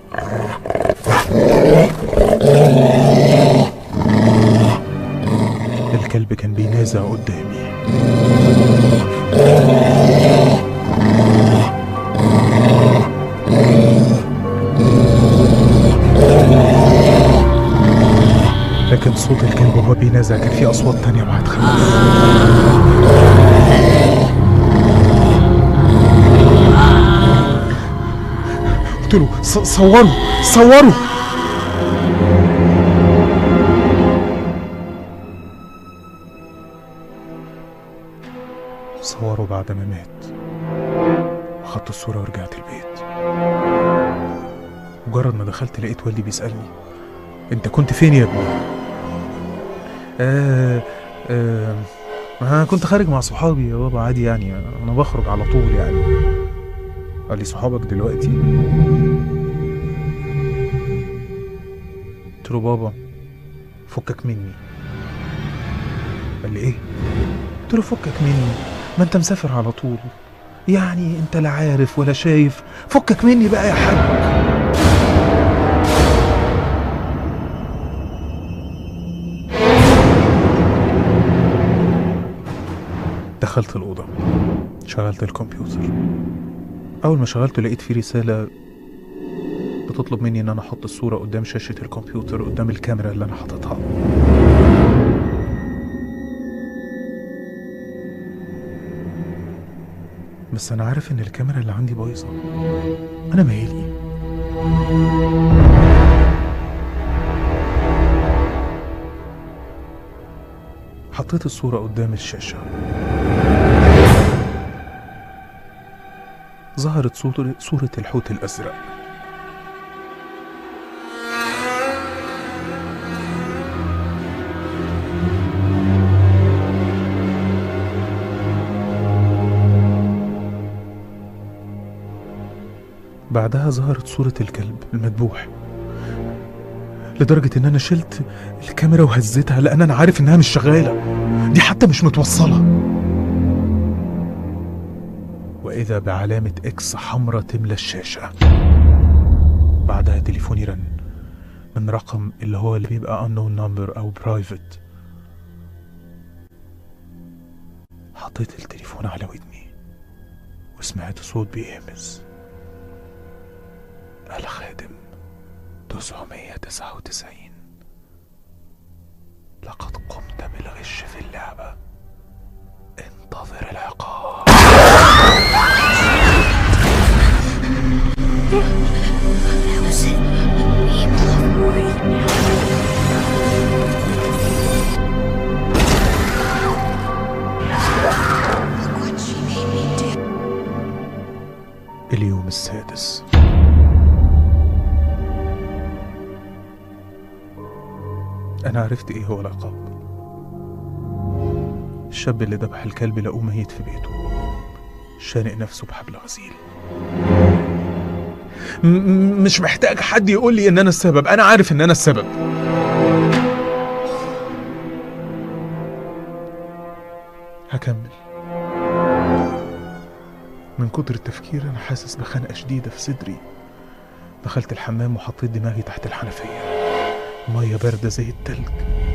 الكلب كان بينازع قدامي لكن صوت الكلب وهو بينازع كان فيه أصوات تانية ما هتخلف قلت له "ص- صوروا صوروا صوروا بعد ما مات وخدت الصورة ورجعت البيت مجرد ما دخلت لقيت والدي بيسألني انت كنت فين يا ابني؟ آه آه ما كنت خارج مع صحابي يا بابا عادي يعني انا بخرج على طول يعني قال لي صحابك دلوقتي قلت له بابا فكك مني قال لي ايه قلت له فكك مني ما انت مسافر على طول يعني انت لا عارف ولا شايف فكك مني بقى يا حاج دخلت الأوضة شغلت الكمبيوتر أول ما شغلته لقيت فيه رسالة بتطلب مني إن أنا أحط الصورة قدام شاشة الكمبيوتر قدام الكاميرا اللي أنا حاططها بس أنا عارف إن الكاميرا اللي عندي بايظة أنا مالي حطيت الصورة قدام الشاشة ظهرت صورة صورة الحوت الأزرق بعدها ظهرت صورة الكلب المذبوح لدرجة إن أنا شلت الكاميرا وهزيتها لأن أنا عارف إنها مش شغالة دي حتى مش متوصلة وإذا بعلامة إكس حمراء تملى الشاشة بعدها تليفوني رن من رقم اللي هو اللي بيبقى unknown number أو private حطيت التليفون على ودني وسمعت صوت بيهمس الخادم 999 لقد قمت بالغش في اللعبة انتظر العقاب اليوم السادس أنا عرفت إيه هو العقاب الشاب اللي ذبح الكلب لقوه ميت في بيته شانق نفسه بحبل غسيل م- م- مش محتاج حد يقول لي إن أنا السبب أنا عارف إن أنا السبب هكمل من كتر التفكير أنا حاسس بخنقة شديدة في صدري دخلت الحمام وحطيت دماغي تحت الحنفية مية باردة زي التلج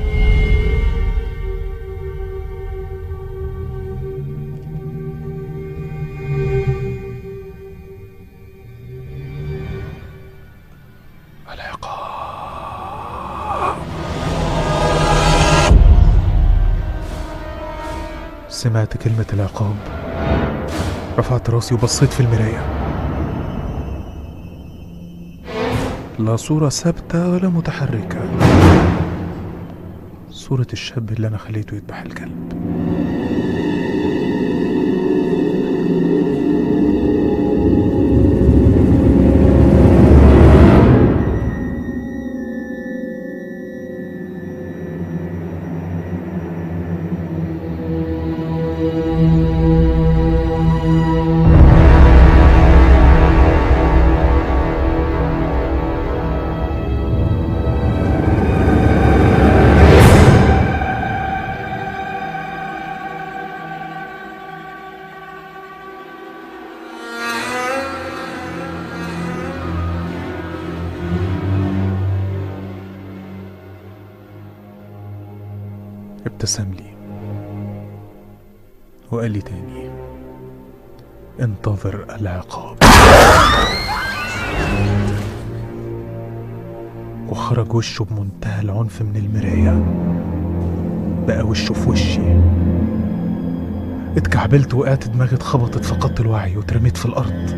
العقاب سمعت كلمة العقاب رفعت راسي وبصيت في المراية لا صورة ثابتة ولا متحركة صورة الشاب اللي أنا خليته يذبح الكلب ابتسم لي وقال لي تاني انتظر العقاب وخرج وشه بمنتهى العنف من المراية بقى وشه في وشي اتكعبلت وقعت دماغي اتخبطت فقدت الوعي واترميت في الأرض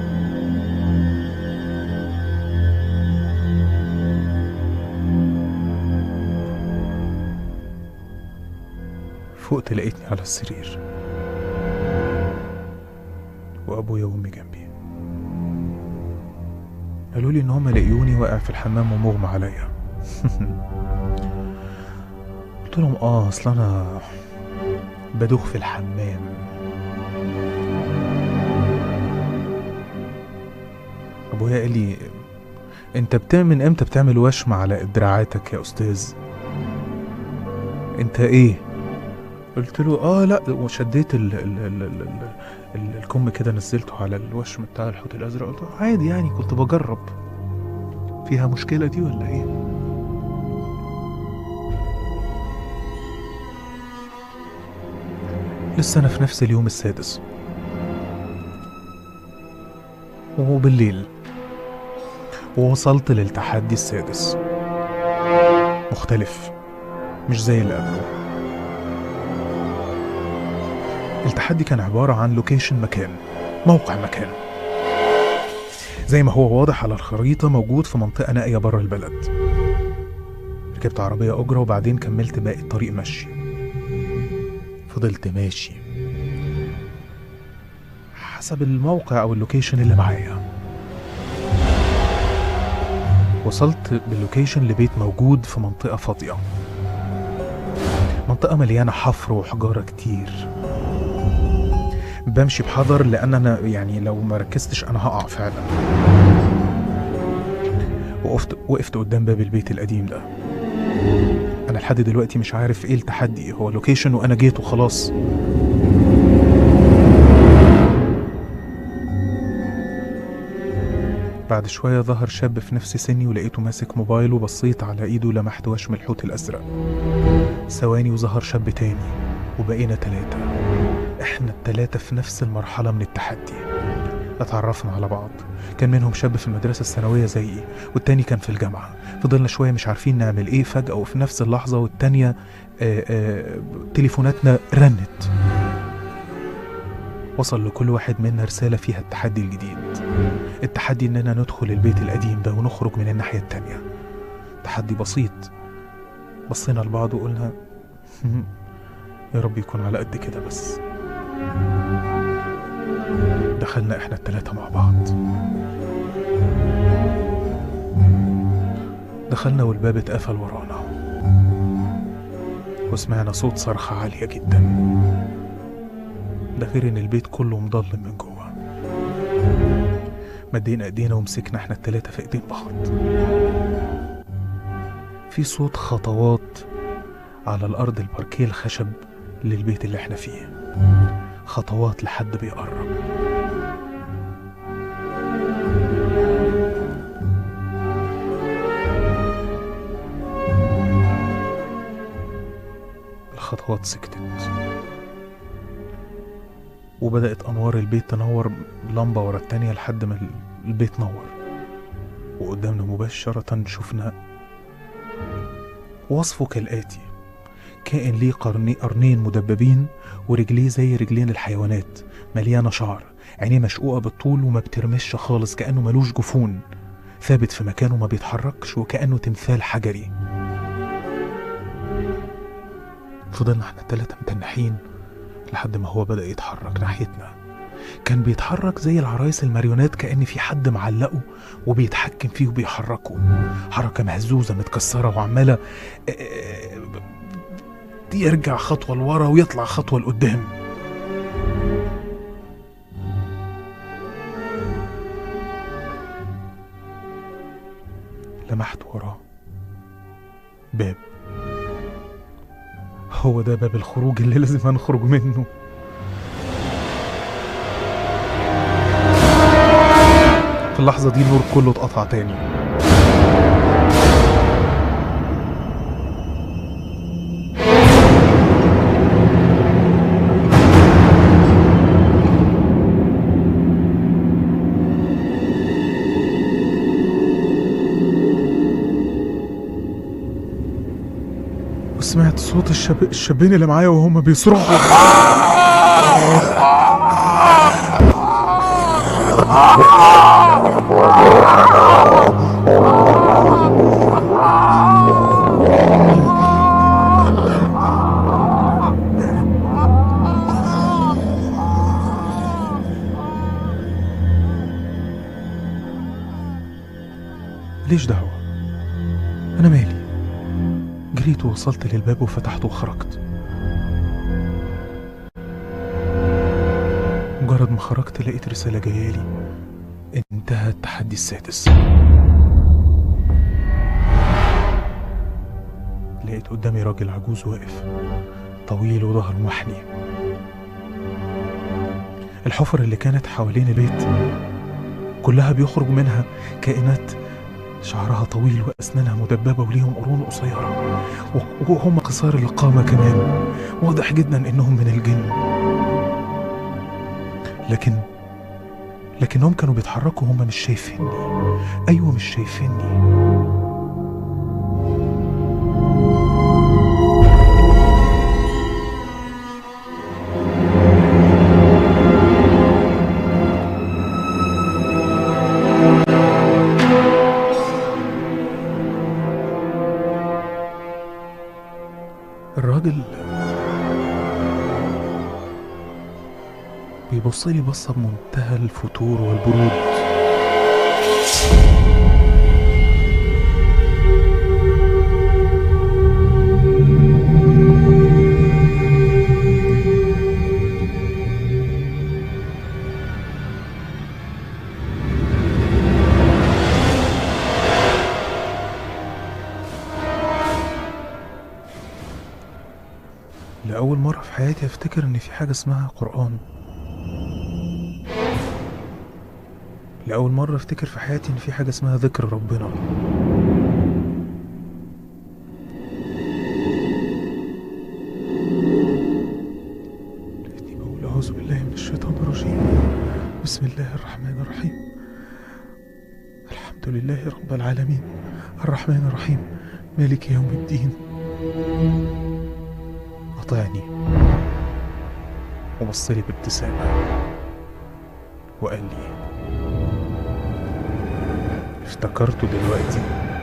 فقت لقيتني على السرير وأبويا وأمي جنبي قالوا لي إن هما لقيوني واقع في الحمام ومغمى عليا قلت لهم آه أصل أنا بدوخ في الحمام أبويا قال لي أنت بتعمل إمتى بتعمل وشم على دراعاتك يا أستاذ أنت إيه قلت له اه لا وشديت ال ال ال ال ال ال الكم كده نزلته على الوشم بتاع الحوت الازرق قلت له عادي يعني كنت بجرب فيها مشكلة دي ولا ايه لسه انا في نفس اليوم السادس وبالليل ووصلت للتحدي السادس مختلف مش زي اللي قبله التحدي كان عبارة عن لوكيشن مكان موقع مكان زي ما هو واضح على الخريطة موجود في منطقة نائية بره البلد ركبت عربية أجرة وبعدين كملت باقي الطريق مشي فضلت ماشي حسب الموقع أو اللوكيشن اللي معايا وصلت باللوكيشن لبيت موجود في منطقة فاضية منطقة مليانة حفر وحجارة كتير بمشي بحذر لان انا يعني لو ما ركزتش انا هقع فعلا وقفت وقفت قدام باب البيت القديم ده انا لحد دلوقتي مش عارف ايه التحدي هو لوكيشن وانا جيت وخلاص بعد شوية ظهر شاب في نفس سني ولقيته ماسك موبايل وبصيت على ايده لمحت وشم الحوت الازرق ثواني وظهر شاب تاني وبقينا تلاتة احنا التلاتة في نفس المرحلة من التحدي اتعرفنا على بعض كان منهم شاب في المدرسة الثانوية زيي والتاني كان في الجامعة فضلنا شوية مش عارفين نعمل ايه فجأة وفي نفس اللحظة والتانية آه، آه، تليفوناتنا رنت وصل لكل واحد منا رسالة فيها التحدي الجديد التحدي اننا ندخل البيت القديم ده ونخرج من الناحية التانية تحدي بسيط بصينا لبعض وقلنا يا رب يكون على قد كده بس دخلنا احنا التلاتة مع بعض دخلنا والباب اتقفل ورانا وسمعنا صوت صرخة عالية جدا ده غير ان البيت كله مضلم من جوه مدينا ايدينا ومسكنا احنا التلاتة في ايدين بعض في صوت خطوات على الارض الباركيه الخشب للبيت اللي احنا فيه خطوات لحد بيقرب الخطوات سكتت وبدأت أنوار البيت تنور لمبة ورا التانية لحد ما البيت نور وقدامنا مباشرة شفنا وصفه كالآتي كائن ليه قرني قرنين مدببين ورجليه زي رجلين الحيوانات مليانة شعر عينيه مشقوقة بالطول وما بترمش خالص كأنه ملوش جفون ثابت في مكانه ما بيتحركش وكأنه تمثال حجري فضلنا احنا التلاتة متنحين لحد ما هو بدأ يتحرك ناحيتنا كان بيتحرك زي العرايس الماريونات كأن في حد معلقه وبيتحكم فيه وبيحركه حركة مهزوزة متكسرة وعمالة آه، آه، يرجع خطوة لورا ويطلع خطوة لقدام لمحت وراه باب هو ده باب الخروج اللي لازم هنخرج منه في اللحظة دي النور كله اتقطع تاني وسمعت صوت الشاب... الشابين اللي معايا وهم بيصرخوا ليش دعوة أنا مالي جريت ووصلت للباب وفتحته وخرجت مجرد ما خرجت لقيت رسالة جايالي انتهى التحدي السادس لقيت قدامي راجل عجوز واقف طويل وظهره محني الحفر اللي كانت حوالين البيت كلها بيخرج منها كائنات شعرها طويل وأسنانها مدببة وليهم قرون قصيرة و- وهم قصار القامة كمان واضح جدا إنهم من الجن لكن لكنهم كانوا بيتحركوا هم مش شايفيني أيوة مش شايفيني الراجل بيبص لي بصة بمنتهى الفتور والبرود لأول مرة في حياتي أفتكر إن في حاجة اسمها قرآن لأول مرة أفتكر في حياتي إن في حاجة اسمها ذكر ربنا لقيتني بقول أعوذ بالله من الشيطان الرجيم بسم الله الرحمن الرحيم الحمد لله رب العالمين الرحمن الرحيم مالك يوم الدين قطعني وبص لي بابتسامة وقال لي افتكرته دلوقتي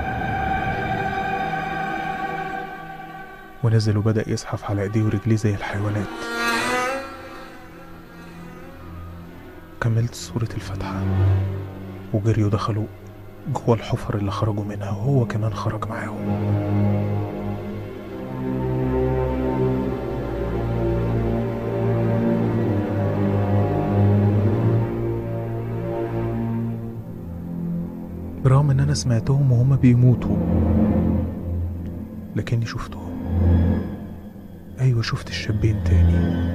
ونزل وبدأ يزحف على ايديه ورجليه زي الحيوانات كملت سورة الفاتحة وجريوا دخلوا جوه الحفر اللي خرجوا منها وهو كمان خرج معاهم برغم ان انا سمعتهم وهم بيموتوا لكني شفتهم ايوه شفت الشابين تاني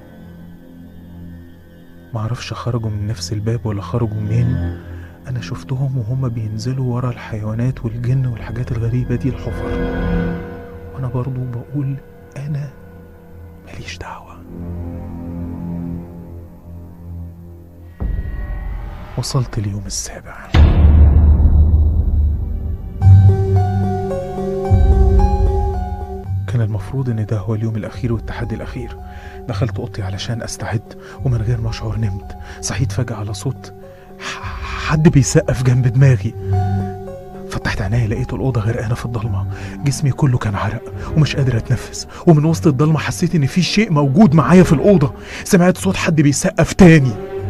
معرفش خرجوا من نفس الباب ولا خرجوا منين انا شفتهم وهم بينزلوا ورا الحيوانات والجن والحاجات الغريبة دي الحفر وانا برضو بقول انا ماليش دعوة وصلت اليوم السابع كان المفروض ان ده هو اليوم الاخير والتحدي الاخير دخلت اوضتي علشان استعد ومن غير ما اشعر نمت صحيت فجأة على صوت ح- حد بيسقف جنب دماغي فتحت عينيا لقيت الأوضة غرقانة في الضلمة جسمي كله كان عرق ومش قادر أتنفس ومن وسط الضلمة حسيت إن في شيء موجود معايا في الأوضة سمعت صوت حد بيسقف تاني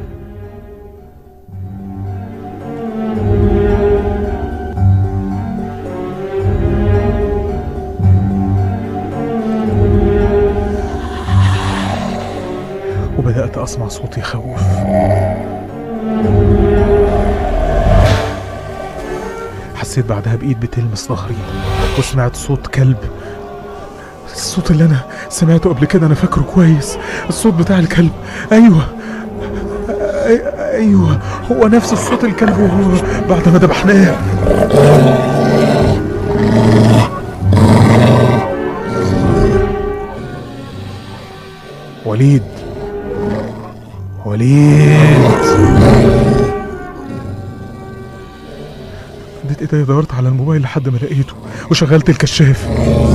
وبدأت أسمع صوت يخوف حسيت بعدها بإيد بتلمس ظهري وسمعت صوت كلب الصوت اللي أنا سمعته قبل كده أنا فاكره كويس الصوت بتاع الكلب أيوه أي- أيوه هو نفس الصوت الكلب وهو بعد ما ذبحناه وليد وليد مديت ايدي دورت على الموبايل لحد ما لقيته وشغلت الكشاف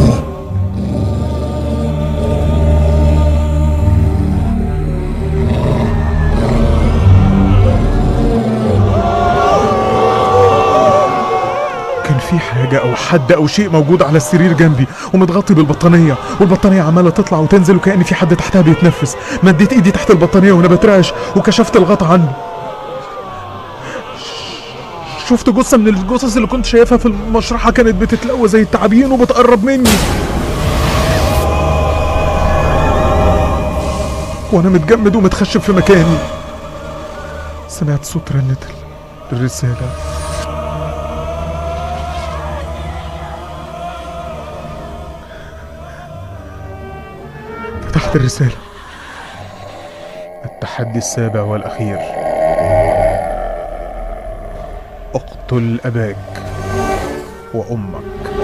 كان في حاجة أو حد أو شيء موجود على السرير جنبي ومتغطي بالبطانية والبطانية عمالة تطلع وتنزل وكأن في حد تحتها بيتنفس مديت إيدي تحت البطانية وأنا بترعش وكشفت الغطا عنه شفت جثة من الجثث اللي كنت شايفها في المشرحة كانت بتتلوى زي التعابين وبتقرب مني وأنا متجمد ومتخشب في مكاني سمعت صوت رنة الرسالة فتحت الرسالة التحدي السابع والأخير اقتل أباك وأمك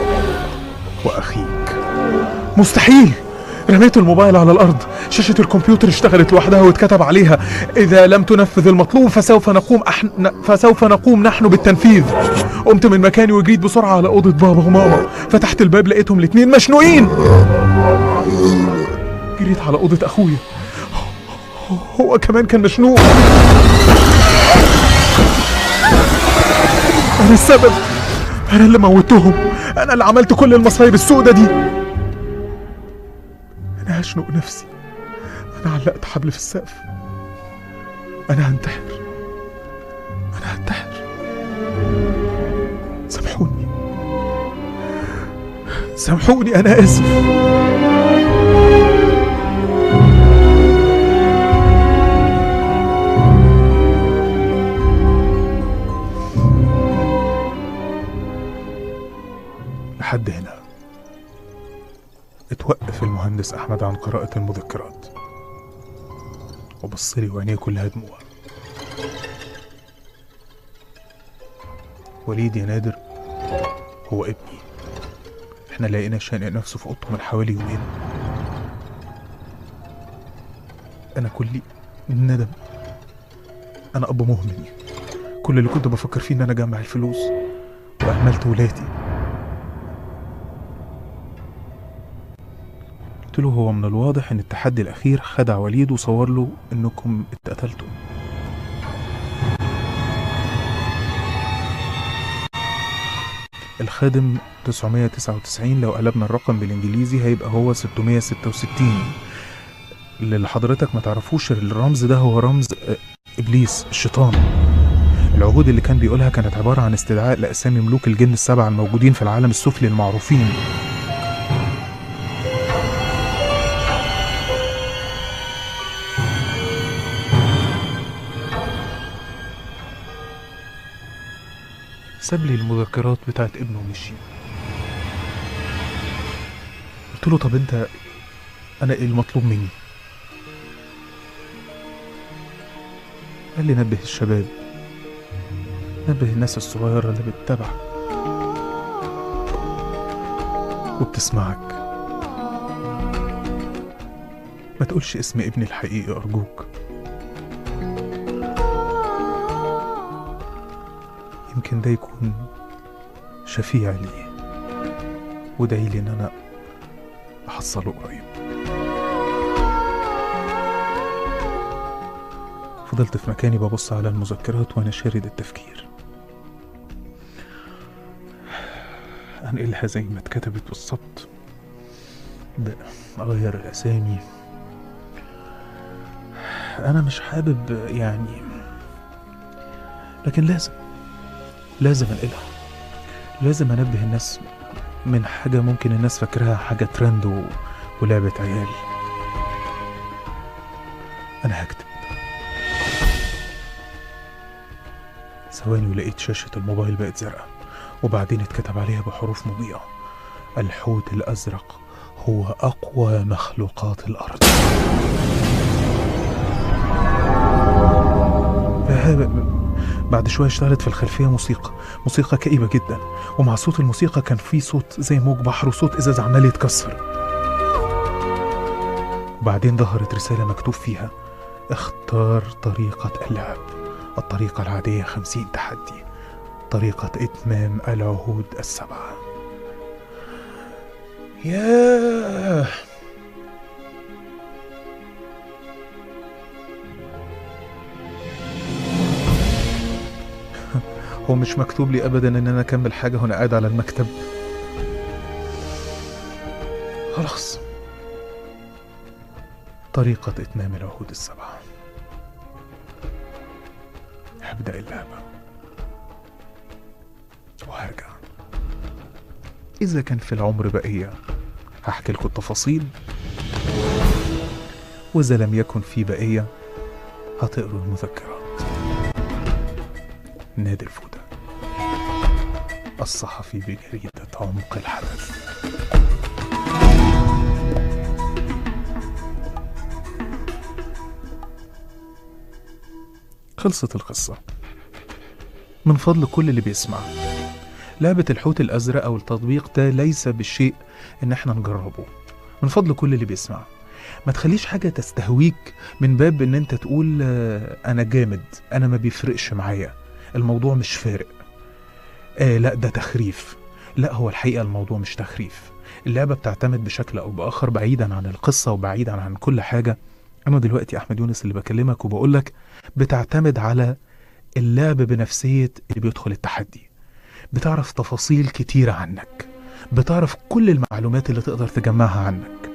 وأخيك مستحيل رميت الموبايل على الأرض شاشة الكمبيوتر اشتغلت لوحدها واتكتب عليها إذا لم تنفذ المطلوب فسوف نقوم أحن... فسوف نقوم نحن بالتنفيذ قمت من مكاني وجريت بسرعة على أوضة بابا وماما فتحت الباب لقيتهم الاتنين مشنوقين جريت على أوضة أخويا هو كمان كان مشنوق أنا السبب أنا اللي موتهم أنا اللي عملت كل المصايب السودة دي أنا هشنق نفسي أنا علقت حبل في السقف أنا هنتحر أنا هنتحر سامحوني سامحوني أنا آسف لحد هنا اتوقف المهندس أحمد عن قراءة المذكرات وبص لي وعينيه كلها دموع وليد يا نادر هو ابني احنا لقينا شانق نفسه في اوضته من حوالي يومين انا كلي ندم انا اب مهمل كل اللي كنت بفكر فيه ان انا اجمع الفلوس واهملت ولادي قلت له هو من الواضح ان التحدي الاخير خدع وليد وصور له انكم اتقتلتم الخادم 999 لو قلبنا الرقم بالانجليزي هيبقى هو 666 اللي حضرتك ما تعرفوش الرمز ده هو رمز آه، ابليس الشيطان العهود اللي كان بيقولها كانت عبارة عن استدعاء لأسامي ملوك الجن السبعة الموجودين في العالم السفلي المعروفين ساب لي المذكرات بتاعت ابنه ومشي قلت له طب انت انا ايه المطلوب مني قال لي نبه الشباب نبه الناس الصغيرة اللي بتتابعك وبتسمعك ما تقولش اسم ابني الحقيقي أرجوك يمكن ده يكون شفيع لي وادعي لي ان انا احصله قريب فضلت في مكاني ببص على المذكرات وانا شارد التفكير أنقلها زي ما اتكتبت بالظبط ب- أغير الأسامي أنا مش حابب يعني لكن لازم لازم أنقلها لازم أنبه الناس من حاجة ممكن الناس فاكراها حاجة ترند و... ولعبة عيال أنا هكتب ثواني ولقيت شاشة الموبايل بقت زرقاء وبعدين اتكتب عليها بحروف مضيئة الحوت الأزرق هو أقوى مخلوقات الأرض بعد شوية اشتغلت في الخلفية موسيقى موسيقى كئيبة جدا ومع صوت الموسيقى كان في صوت زي موج بحر وصوت إزاز عمال يتكسر وبعدين ظهرت رسالة مكتوب فيها اختار طريقة اللعب الطريقة العادية خمسين تحدي طريقة إتمام العهود السبعة ياه هو مش مكتوب لي ابدا ان انا اكمل حاجه وانا قاعد على المكتب خلاص طريقة إتمام العهود السبعة هبدأ اللعبة وهرجع إذا كان في العمر بقية هحكي لكم التفاصيل وإذا لم يكن في بقية هتقروا المذكرات نادي الفودة الصحفي بجريدة عمق الحدث خلصت القصة من فضل كل اللي بيسمع لعبة الحوت الأزرق أو التطبيق ده ليس بالشيء إن إحنا نجربه من فضل كل اللي بيسمع ما تخليش حاجة تستهويك من باب إن أنت تقول آه، أنا جامد أنا ما بيفرقش معايا الموضوع مش فارق آه لا ده تخريف لا هو الحقيقة الموضوع مش تخريف اللعبة بتعتمد بشكل أو بآخر بعيدا عن القصة وبعيدا عن كل حاجة أنا دلوقتي أحمد يونس اللي بكلمك وبقولك بتعتمد على اللعب بنفسية اللي بيدخل التحدي بتعرف تفاصيل كتيرة عنك بتعرف كل المعلومات اللي تقدر تجمعها عنك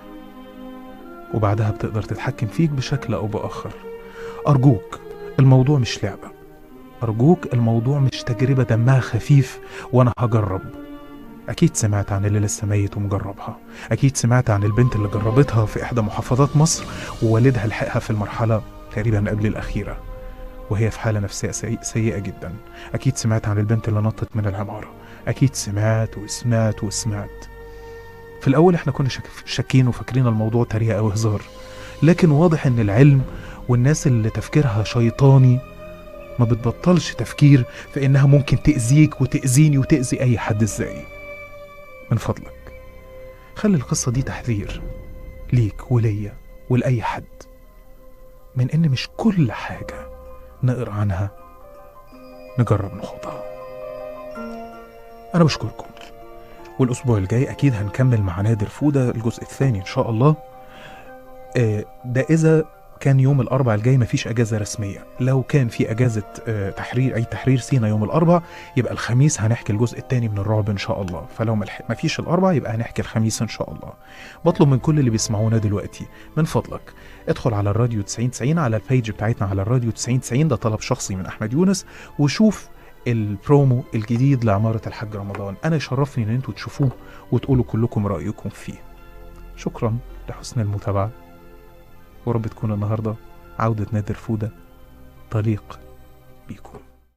وبعدها بتقدر تتحكم فيك بشكل أو بآخر أرجوك الموضوع مش لعبة أرجوك الموضوع مش تجربة دمها خفيف وأنا هجرب أكيد سمعت عن اللي لسه ميت ومجربها أكيد سمعت عن البنت اللي جربتها في إحدى محافظات مصر ووالدها لحقها في المرحلة تقريبا قبل الأخيرة وهي في حالة نفسية سيء- سيئة جدا أكيد سمعت عن البنت اللي نطت من العمارة أكيد سمعت وسمعت وسمعت في الأول إحنا كنا شك... شاكين وفاكرين الموضوع تريقة أو هزار لكن واضح إن العلم والناس اللي تفكيرها شيطاني ما بتبطلش تفكير في إنها ممكن تأذيك وتأذيني وتأذي أي حد إزاي من فضلك خلي القصة دي تحذير ليك وليا ولأي حد من إن مش كل حاجة نقرأ عنها نجرب نخوضها أنا بشكركم والأسبوع الجاي أكيد هنكمل مع نادر فودة الجزء الثاني إن شاء الله آه، ده إذا كان يوم الأربع الجاي مفيش أجازة رسمية لو كان في أجازة آه، تحرير أي تحرير سينا يوم الأربع يبقى الخميس هنحكي الجزء الثاني من الرعب إن شاء الله فلو ملح- مفيش الأربع يبقى هنحكي الخميس إن شاء الله بطلب من كل اللي بيسمعونا دلوقتي من فضلك ادخل على الراديو 9090 على البيج بتاعتنا على الراديو 9090 ده طلب شخصي من أحمد يونس وشوف البرومو الجديد لعمارة الحاج رمضان أنا يشرفني إن أنتوا تشوفوه وتقولوا كلكم رأيكم فيه شكرا لحسن المتابعة ورب تكون النهاردة عودة نادر فودة طليق بيكم